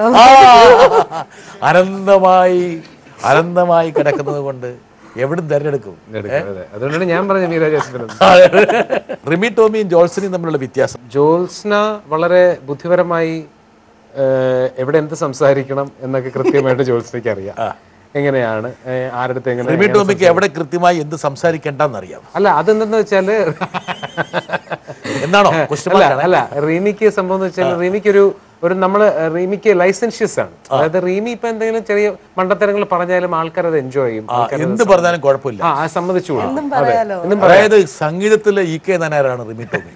അനന്തമായി അനന്തമായി കിടക്കുന്നത് കൊണ്ട് എവിടും തെരഞ്ഞെടുക്കും എടുക്കും, അതെ. അതുകൊണ്ടാണ് ഞാൻ പറഞ്ഞ മീര ജാസ്മിൻ എന്ന്. റിമി ടോമിയും ജോൾസണിയും തമ്മിലുള്ള വ്യത്യാസം ജോത്സ്ന വളരെ ബുദ്ധിപരമായി ഏഹ്, എവിടെ എന്ത് സംസാരിക്കണം എന്നൊക്കെ കൃത്യമായിട്ട് ജോത്സ്നയ്ക്ക് അറിയാം എങ്ങനെയാണ് ഏഹ്, ആരുടെ എങ്ങനെ റിമി എങ്ങനെ ടോമിക്ക് എവിടെ കൃത്യമായി എന്ത് സംസാരിക്കേണ്ടെന്നറിയാം അല്ല അതെന്തെന്ന് വെച്ചാല് എന്നാണോ Question അല്ല mark ആണേ? അല്ല റീമിക്ക് സംഭവം എന്ന് വെച്ചാൽ റീമിക്ക് ഒരു ഒരു നമ്മള് റീമിക്ക് ലൈസൻഷ്യസ് ആണ് അതായത് റീമി ഇപ്പൊ എന്തെങ്കിലും ചെറിയ മണ്ടത്തരങ്ങൾ പറഞ്ഞാലും ആൾക്കാർ അത് എൻജോയ് ചെയ്യും ആ, ആൾക്കാര് അത് എന്ത് പറഞ്ഞാലും കുഴപ്പമില്ല ആ ആ സമ്മതിച്ചു എന്തും പറയാലോ അതായത് സംഗീതത്തിലെ ഇ കെ നായനാരാണ് റിമി ടോമി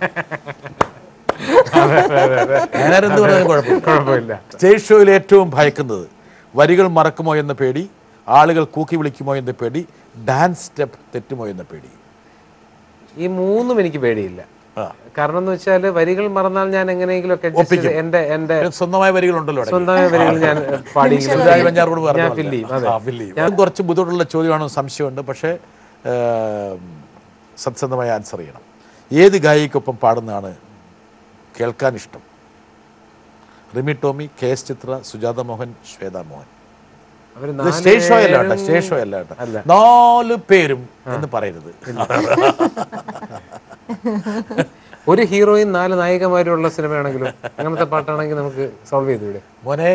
നായനാർ എന്ത് പറഞ്ഞാലും കുഴപ്പമില്ല കുഴപ്പമില്ല സ്റ്റേജ് ഷോയിൽ ഏറ്റവും ഭയക്കുന്നത് വരികൾ മറക്കുമോ എന്ന പേടി ആളുകൾ കൂക്കി വിളിക്കുമോ എന്ന പേടി ഡാൻസ് സ്റ്റെപ്പ് തെറ്റുമോ എന്ന പേടി ഈ മൂന്നും എനിക്ക് പേടിയില്ല ആ. കാരണം എന്ന് വെച്ചാൽ വരികൾ മറന്നാൽ ഞാൻ എങ്ങനെയെങ്കിലും ഒക്കെ adjust ചെയ്ത് എന്റെ എന്റെ സ്വന്തമായ വരികളുണ്ടല്ലോ ഇടയ്ക്ക്. സ്വന്തമായ വരികൾ ഞാൻ പാടി സുധാകരൻ വെഞ്ഞാറോട് പറഞ്ഞ ഞാൻ പോലെ. fill ചെയ്യും, അതെ. ആ, fill ചെയ്യും. ഞാൻ കുറച്ച് ബുദ്ധിമുട്ടുള്ള ചോദ്യമാണെന്ന് സംശയമുണ്ട് പക്ഷേ ഏം, സത്യസന്ധമായി ആൻസർ ചെയ്യണം ഏത് ഗായിക്കൊപ്പം പാടുന്നതാണ് കേൾക്കാൻ ഇഷ്ടം റിമി ടോമി കെ എസ് ചിത്ര സുജാത മോഹൻ ശ്വേത മോഹൻ അവര് ഇത് സ്റ്റേജ് ഷോ അല്ല കേട്ടോ സ്റ്റേജ് ഷോ അല്ല കേട്ടോ നാല് പേരും എന്ന് പറയരുത് ഒരു ഹീറോയും നാല് നായികമാരുള്ള സിനിമയാണെങ്കിലും അങ്ങനത്തെ പാട്ടാണെങ്കിൽ നമുക്ക് സോൾവ് ചെയ്തുവിടെ മോനെ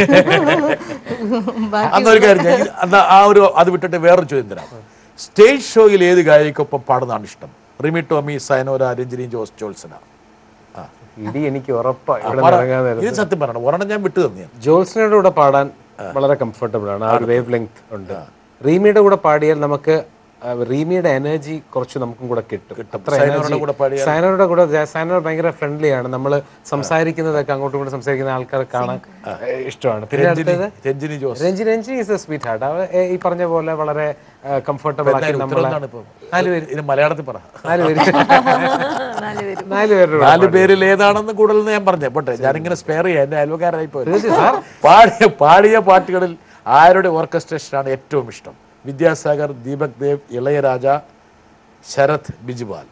അന്നൊരു കാര്യം ഞാൻ ഇത് അന്ന് ആ ഒരു അത് വിട്ടിട്ട് വേറൊരു ചോദ്യം തരാം സ്റ്റേജ് ഷോയിൽ ഏത് ഗായികൊപ്പം പാടുന്നതാണ് ഇഷ്ടം റിമി ടോമി സയനോര രഞ്ജിനി ജോസ് ജോൾസന ഇടി എനിക്ക് ഉറപ്പാ ഇവിടെ പറ. ഇറങ്ങാൻ നേരത്ത്. ഇത് സത്യം പറയണം ഒരെണ്ണം ഞാൻ വിട്ടു തന്നെ ജോൾസിനയുടെ കൂടെ പാടാൻ വളരെ കംഫർട്ടബിൾ ആണ് ആ ഒരു വേവ് ലെങ്ത് ഉണ്ട് റീമിയുടെ കൂടെ പാടിയാൽ നമുക്ക് ആ, റീമിയുടെ എനർജി കുറച്ച് നമുക്കും കൂടെ കിട്ടും അത്ര സൈനോരുടെ energy- കൂടെ പാടിയാൽ? സൈനോരുടെ കൂടെ ജാ- സൈനോർ ഭയങ്കര ഫ്രണ്ട്ലി ആണ് നമ്മൾ സംസാരിക്കുന്നതൊക്കെ അങ്ങോട്ടും ഇങ്ങോട്ടും സംസാരിക്കുന്ന ആൾക്കാരെ കാണാൻ ഏ, ഇഷ്ടമാണ് പിന്നെ അടുത്തത് Ranjini Jose Ranji Ranji is a sweetheart അവ ഏ, ഈ പറഞ്ഞ പോലെ വളരെ കംഫർട്ടബിൾ ആക്കി എന്തായാലും നമ്മളെ ഉത്തരം എന്താണ് ഇപ്പം? നാല് പേര് ഇത് മലയാളത്തിൽ പറ നാല് പേര് നാലുപേരും നാല് പേരുടെ കൂടെ നാല് പേരിൽ ഏതാണെന്ന് കൂടുതൽ ഞാൻ പറഞ്ഞേ പോട്ടെ ഞാനിങ്ങനെ സ്പെയർ ചെയ്യാം എന്റെ അയൽവക്കാരായി പോയി പാടിയ പാടിയ പാട്ടുകളിൽ ആരുടെ ഓർക്കസ്ട്രേഷനാണ് ഏറ്റവും ഇഷ്ടം വിദ്യാസാഗർ ദീപക് ദേവ് ഇളയരാജ ശരത് ബിജുപാൽ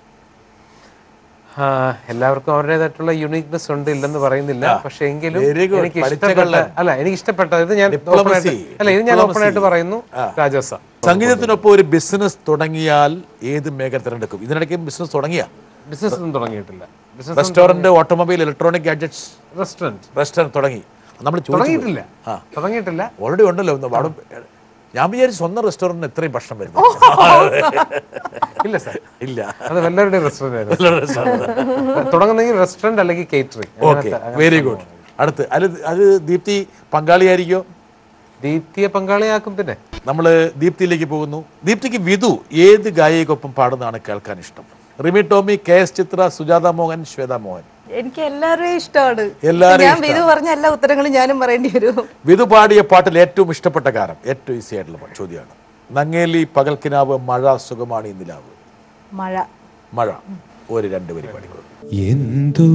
ആ, എല്ലാവർക്കും അവരുടേതായിട്ടുള്ള യുണീക്നെസ് ഉണ്ട് ഇല്ലെന്ന് പറയുന്നില്ല പക്ഷെ എങ്കിലും Very good. എനിക്ക് പഠിച്ച ഇഷ്ടപ്പെട്ട കള്ളൻ. അല്ല എനിക്ക് ഇഷ്ടപ്പെട്ട ഇത് ഞാൻ Diplomacy. open ആയിട്ട്- അല്ല ഇത് ഞാൻ ഓപ്പൺ ആയിട്ട് Diplomacy. പറയുന്നു രാജാസ സംഗീതത്തിനൊപ്പം ഒരു ബിസിനസ് തുടങ്ങിയാൽ ഏത് മേഖല തിരഞ്ഞെടുക്കും ഇതിനിടയ്ക്ക് ബിസിനസ് തുടങ്ങിയ ബിസിനസ് ഒന്നും തുടങ്ങിയിട്ടില്ല business restaurant automobile electronic gadgets restaurant restaurant തുടങ്ങി നമ്മൾ തുടങ്ങിയിട്ടില്ല തുടങ്ങിയിട്ടില്ല ഓൾറെഡി ഉണ്ടല്ലോ ഒന്ന് അവിടെ ഞാൻ വിചാരിച്ചു സ്വന്തം റെസ്റ്റോറന്റിന് എത്രയും ഭക്ഷണം വരുന്നു ഇല്ല സാർ ഇല്ല അത് വല്ലവരുടെയും റെസ്റ്റോറന്റ് തുടങ്ങുന്നെങ്കിൽ റെസ്റ്റോറന്റ് അല്ലെങ്കിൽ കേറ്ററിംഗ് ഓക്കെ വെരി ഗുഡ് അടുത്ത് അത് അത് ദീപ്തി പങ്കാളിയായിരിക്കോ ദീപ്തിയെ പങ്കാളിയാക്കും പിന്നെ നമ്മൾ ദീപ്തിയിലേക്ക് പോകുന്നു ദീപ്തിക്ക് വിധു ഏത് ഗായികക്കൊപ്പം പാടുന്നതാണ് കേൾക്കാൻ ഇഷ്ടം റിമി ടോമി കെ എസ് ചിത്ര സുജാത മോഹൻ ശ്വേത മോഹൻ എനിക്ക് എല്ലാവരെയും ഇഷ്ടമാണ് എല്ലാവരെയും ഞാൻ വിധു പറഞ്ഞ എല്ലാ ഉത്തരങ്ങളും ഞാനും പറയേണ്ടി വരും വിധു പാടിയ പാട്ടിൽ ഏറ്റവും ഇഷ്ടപ്പെട്ട ഗാനം ഏറ്റവും ഈസി ആയിട്ടുള്ള ചോദ്യമാണ് നങ്ങേലി പകൽക്കിനാവ് മഴ സുഖമാണ് നിലാവ് മഴ മഴ ഒരു രണ്ട് വരി പാടിക്കൊള്ളു എന്തോ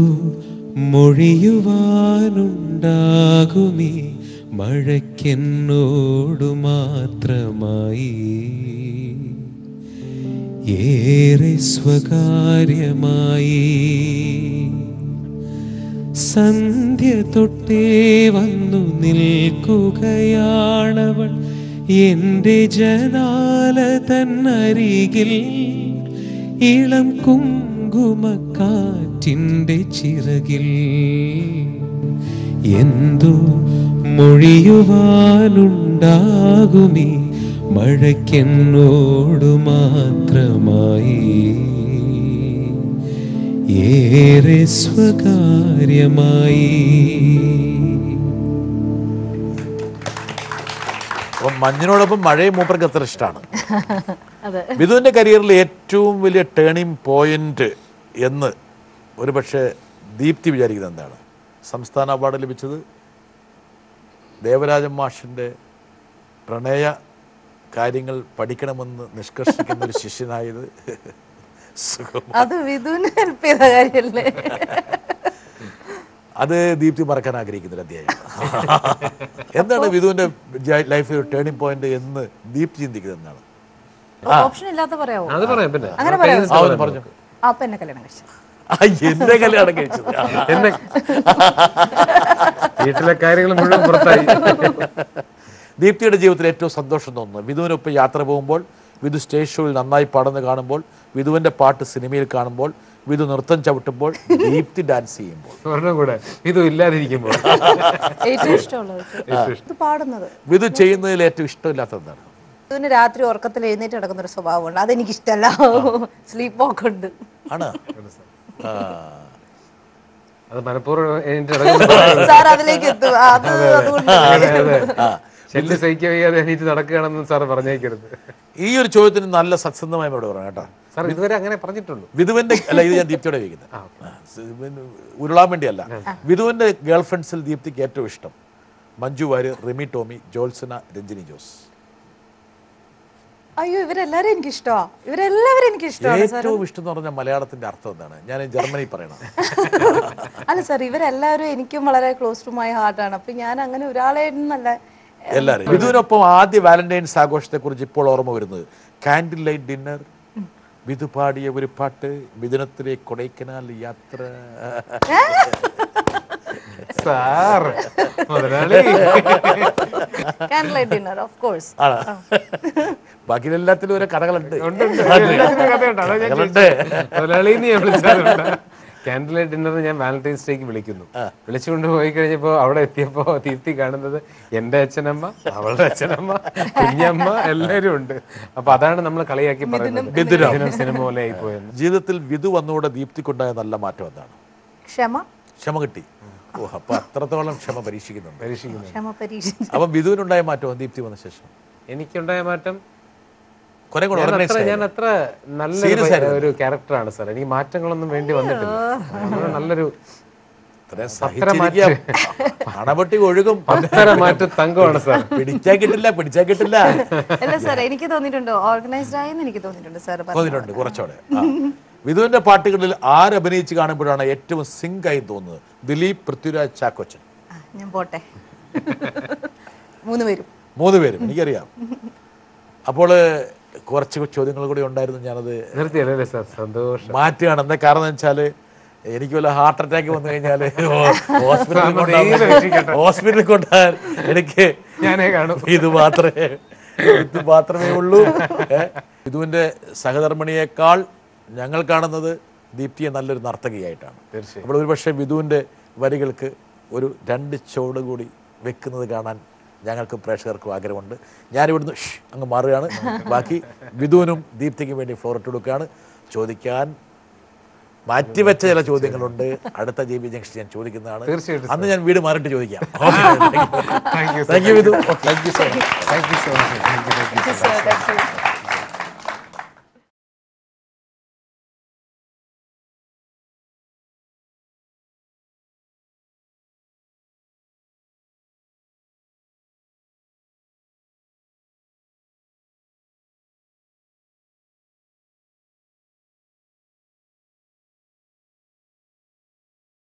മൊഴിയുവാനുണ്ടാകുമീ മഴയ്ക്കെന്നോടു മാത്രമായി ഏറെ സ്വകാര്യമായി സന്ധ്യ തൊട്ടേ വന്നു നിൽക്കുകയാണവൾ എൻ്റെ ജനാല തന്നരികിൽ ഇളം കുങ്കുമക്കാറ്റിൻ്റെ ചിറകിൽ എന്തോ മൊഴിയുവാനുണ്ടാകുമീ മഴയ്ക്കെന്നോടു മാത്രമായി ഏറെ സ്വകാര്യമായി അപ്പം മഞ്ഞിനോടൊപ്പം മഴയും മൂപ്പർക്ക് അത്ര ഇഷ്ടമാണ് അതെ വിധുവിൻ്റെ കരിയറിൽ ഏറ്റവും വലിയ ടേണിംഗ് പോയിന്റ് എന്ന് ഒരുപക്ഷെ ദീപ്തി വിചാരിക്കുന്നത് എന്താണ് സംസ്ഥാന അവാർഡ് ലഭിച്ചത് ദേവരാജൻ മാഷിൻ്റെ പ്രണയ കാര്യങ്ങൾ പഠിക്കണമെന്ന് നിഷ്കർഷിക്കുന്ന ഒരു ശിഷ്യനായത് സുഖം അത് വിധുവിന് ഹെൽപ്പ് ചെയ്ത കാര്യല്ലേ അത് ദീപ്തി മറക്കാൻ ആഗ്രഹിക്കുന്ന ഒരു അധ്യായം എന്താണ് വിധുവിൻ്റെ ലൈഫിൽ ഒരു ടേണിംഗ് പോയിന്റ് എന്ന് ദീപ്തി ചിന്തിക്കുന്നത് എന്താണ് ഓപ്ഷൻ ഇല്ലാത്ത പറയാവോ അത് പറയാം പിന്നെ അങ്ങനെ പറയാമോ ആ, ഒന്ന് പറഞ്ഞു അപ്പൊ എന്നെ കല്യാണം കഴിച്ചു ആ, എന്റെ കല്യാണം കഴിച്ചത് എന്നെ വീട്ടിലെ കാര്യങ്ങൾ മുഴുവൻ പുറത്തായി ദീപ്തിയുടെ ജീവിതത്തിൽ ഏറ്റവും സന്തോഷം തോന്നുന്നു വിധുവിനൊപ്പം യാത്ര പോകുമ്പോൾ വിധു സ്റ്റേജ് ഷോയിൽ നന്നായി പാടുന്ന കാണുമ്പോൾ വിധുവിന്റെ പാട്ട് സിനിമയിൽ കാണുമ്പോൾ വിധു നൃത്തം ചവിട്ടുമ്പോൾ ദീപ്തി ഡാൻസ് ചെയ്യുമ്പോൾ ഒരെണ്ണം കൂടെ ഇതും ഇല്ലാതിരിക്കുമ്പോൾ ഏറ്റവും ഇഷ്ടമുള്ളത് ഇത് പാടുന്നത് വിധു ചെയ്യുന്നതിൽ ഏറ്റവും ഇഷ്ടമില്ലാത്തത് എന്താണ് ഇതിന് രാത്രി ഉറക്കത്തിൽ എഴുന്നേറ്റ് കിടക്കുന്ന ഒരു സ്വഭാവമുണ്ട് അതെനിക്ക് ഇഷ്ടമല്ല സ്ലീപ്പ് വാക്ക് ഉണ്ട് ആണ് ആ. അത് മനഃപൂർവ്വം എണീറ്റ് നടക്കുന്ന സാർ അതിലേക്ക് എത്തും അത് അതുകൊണ്ട് അതെ, അതെ. ശല്യം സഹിക്കാൻ വയ്യാതെ എണീറ്റ് നടക്കുകയാണെന്ന് സാർ പറഞ്ഞേക്കരുത് ഈ ഒരു ചോദ്യത്തിന് നല്ല സത്യസന്ധമായി മറുപടി പറയാം കേട്ടോ സാർ ഇതുവരെ അങ്ങനെ പറഞ്ഞിട്ടുള്ളൂ വിധുവിന്റെ അല്ല ഇത് ഞാൻ ദീപ്തിയോടെ ചോദിക്കുന്നത് ആ, സ് പിന്നെ ഉരുളാൻ വേണ്ടിയല്ല വിധുവിന്റെ ഗേൾ ഫ്രണ്ട്സിൽ ദീപ്തിക്ക് ഏറ്റവും ഇഷ്ടം മഞ്ജു വാര്യർ റിമി ടോമി ജോത്സന രഞ്ജിനി ജോസ് അയ്യോ ഇവരെല്ലാരും എനിക്ക് ഇഷ്ടമാ ഇവരെല്ലാവരും എനിക്ക് ഇഷ്ടമാണ് സാർ ഏറ്റവും ഇഷ്ടം എന്ന് പറഞ്ഞാൽ മലയാളത്തിന്റെ അർത്ഥം എന്താണ് ഞാൻ ജർമ്മനി പറയണം അല്ല സാർ ഇവരെല്ലാവരും എനിക്കും വളരെ ക്ലോസ് ടു മൈ ഹാർട്ടാണ് അപ്പൊ ഞാൻ അങ്ങനെ ഒരാളെ നല്ല എല്ലാവരും വിധുവിനൊപ്പം ആദ്യ വാലന്റൈൻസ് ആഘോഷത്തെ കുറിച്ച് ഇപ്പോൾ ഓർമ്മ വരുന്നത് കാൻഡിൽ ലൈറ്റ് ഡിന്നർ വിധു പാടിയ ഒരു പാട്ട് മിഥുനത്തിലെ കൊടൈക്കനാൽ യാത്ര സാർ മുതലാളി candle light dinner of course ആണ് ബാക്കി എല്ലാത്തിലും ഓരോ കഥകളുണ്ട് ഉണ്ട്, ഉണ്ട്. എല്ലാത്തിനും കഥയുണ്ട്. അതാ ഞാൻ കഥകളുണ്ട് മുതലാളി നീ വിളിച്ചാലുണ്ട് കാൻഡിൽ ലൈറ്റ് ഡിന്നർ ഞാൻ വാലന്റൈൻസ് ഡേക്ക് വിളിക്കുന്നു വിളിച്ചുകൊണ്ട് പോയി കഴിഞ്ഞപ്പോ അവിടെ എത്തിയപ്പോ തീർത്തി കാണുന്നത് എന്റെ അച്ഛനമ്മ അവളുടെ അച്ഛനമ്മ കുഞ്ഞമ്മ എല്ലാവരും ഉണ്ട് അപ്പൊ അതാണ് നമ്മൾ കളിയാക്കി പറയുന്നത് മിഥുനം. മിഥുനം സിനിമ പോലെ ആയി പോയെന്ന് ജീവിതത്തിൽ വിധു വന്നുകൂടെ ദീപ്തിക്കുണ്ടായ നല്ല മാറ്റം എന്താണ് ക്ഷമ ക്ഷമ കിട്ടി ഓ അപ്പൊ അത്രത്തോളം ക്ഷമ പരീക്ഷിക്കുന്നുണ്ട് പരീക്ഷിക്കുന്നു ക്ഷമ പരീക്ഷ അപ്പം വിധുവിനുണ്ടായ മാറ്റം ദീപ്തി വന്ന ശേഷം എനിക്കുണ്ടായ മാറ്റം കുറെ കൂടെ ഞാൻ organized അത്ര ആയി. ഞാൻ അത്ര Serious നല്ലൊരു ആയിരുന്നു. ഒരു ക്യാരക്ടറാണ് സാർ എനിക്ക് മാറ്റങ്ങളൊന്നും വേണ്ടി വന്നിട്ടില്ല നമ്മള് നല്ലൊരു ഇത്രയും പത്തര സഹിച്ചിരിക്കുക. അണപൊട്ടി ഒഴുകും പത്തര മാറ്റ തങ്കമാണ് സാർ പിടിച്ചാ കിട്ടില്ല പിടിച്ചാ കിട്ടില്ല അല്ല സാർ എനിക്ക് തോന്നിയിട്ടുണ്ട് ഓർഗനൈസ്ഡ് ആയെന്ന് എനിക്ക് തോന്നിയിട്ടുണ്ട് സാർ തോന്നിയിട്ടുണ്ട് കുറച്ചുകൂടെ ആ. വിധുവിന്റെ പാട്ടുകളിൽ ആരഭിനയിച്ച് കാണുമ്പോഴാണ് ഏറ്റവും സിങ്ക് ആയി തോന്നുന്നത് ദിലീപ് പൃഥ്വിരാജ് ചാക്കോച്ചൻ ഞാൻ പോട്ടെ മൂന്ന് പേരും മൂന്ന് പേരും എനിക്കറിയാം അപ്പോൾ കുറച്ച് ചോദ്യങ്ങൾ കൂടി ഉണ്ടായിരുന്നു ഞാനത് നിർത്തിയല്ലേ സാർ സന്തോഷം മാറ്റുകയാണ് എന്താ കാരണം എന്ന് വെച്ചാൽ എനിക്ക് വല്ല ഹാർട്ട് അറ്റാക്ക് വന്നു കഴിഞ്ഞാൽ ഹോസ്പിറ്റലിൽ സാറിന് കൊണ്ടുപോകാൻ ധൈര്യം രക്ഷിക്കട്ടെ. ഹോസ്പിറ്റലിൽ കൊണ്ടുപോകാൻ എനിക്ക് ഞാനേ കാണൂ ഇത് മാത്രമേ ഇത് മാത്രമേ ഉള്ളൂ ഏ? ഇതുവിന്റെ സഹധർമ്മിണിയേക്കാൾ ഞങ്ങൾ കാണുന്നത് ദീപ്തിയെ നല്ലൊരു നർത്തകിയായിട്ടാണ് തീർച്ചയായും. അപ്പോൾ ഒരുപക്ഷെ വിധുവിന്റെ വരികൾക്ക് ഒരു രണ്ട് ചുവട് കൂടി വെക്കുന്നത് കാണാൻ ഞങ്ങൾക്ക് പ്രേക്ഷകർക്കും ആഗ്രഹമുണ്ട് ഞാനിവിടുന്ന് ഷ് അങ്ങ് മാറുകയാണ് ബാക്കി വിധുവിനും ദീപ്തിക്കും വേണ്ടി ഫ്ലോർ ഇട്ട് കൊടുക്കുകയാണ് ചോദിക്കാൻ മാറ്റിവെച്ച ചില ചോദ്യങ്ങളുണ്ട് അടുത്ത ജെ ബി ജംഗ്ഷൻ ഞാൻ ചോദിക്കുന്നതാണ് തീർച്ചയായിട്ടും, അന്ന് ഞാൻ വീട് മാറിയിട്ട് ചോദിക്കാം thank you thank you Vidhu thank you so much thank you so much thank you thank you Thank you, sir. Thank you.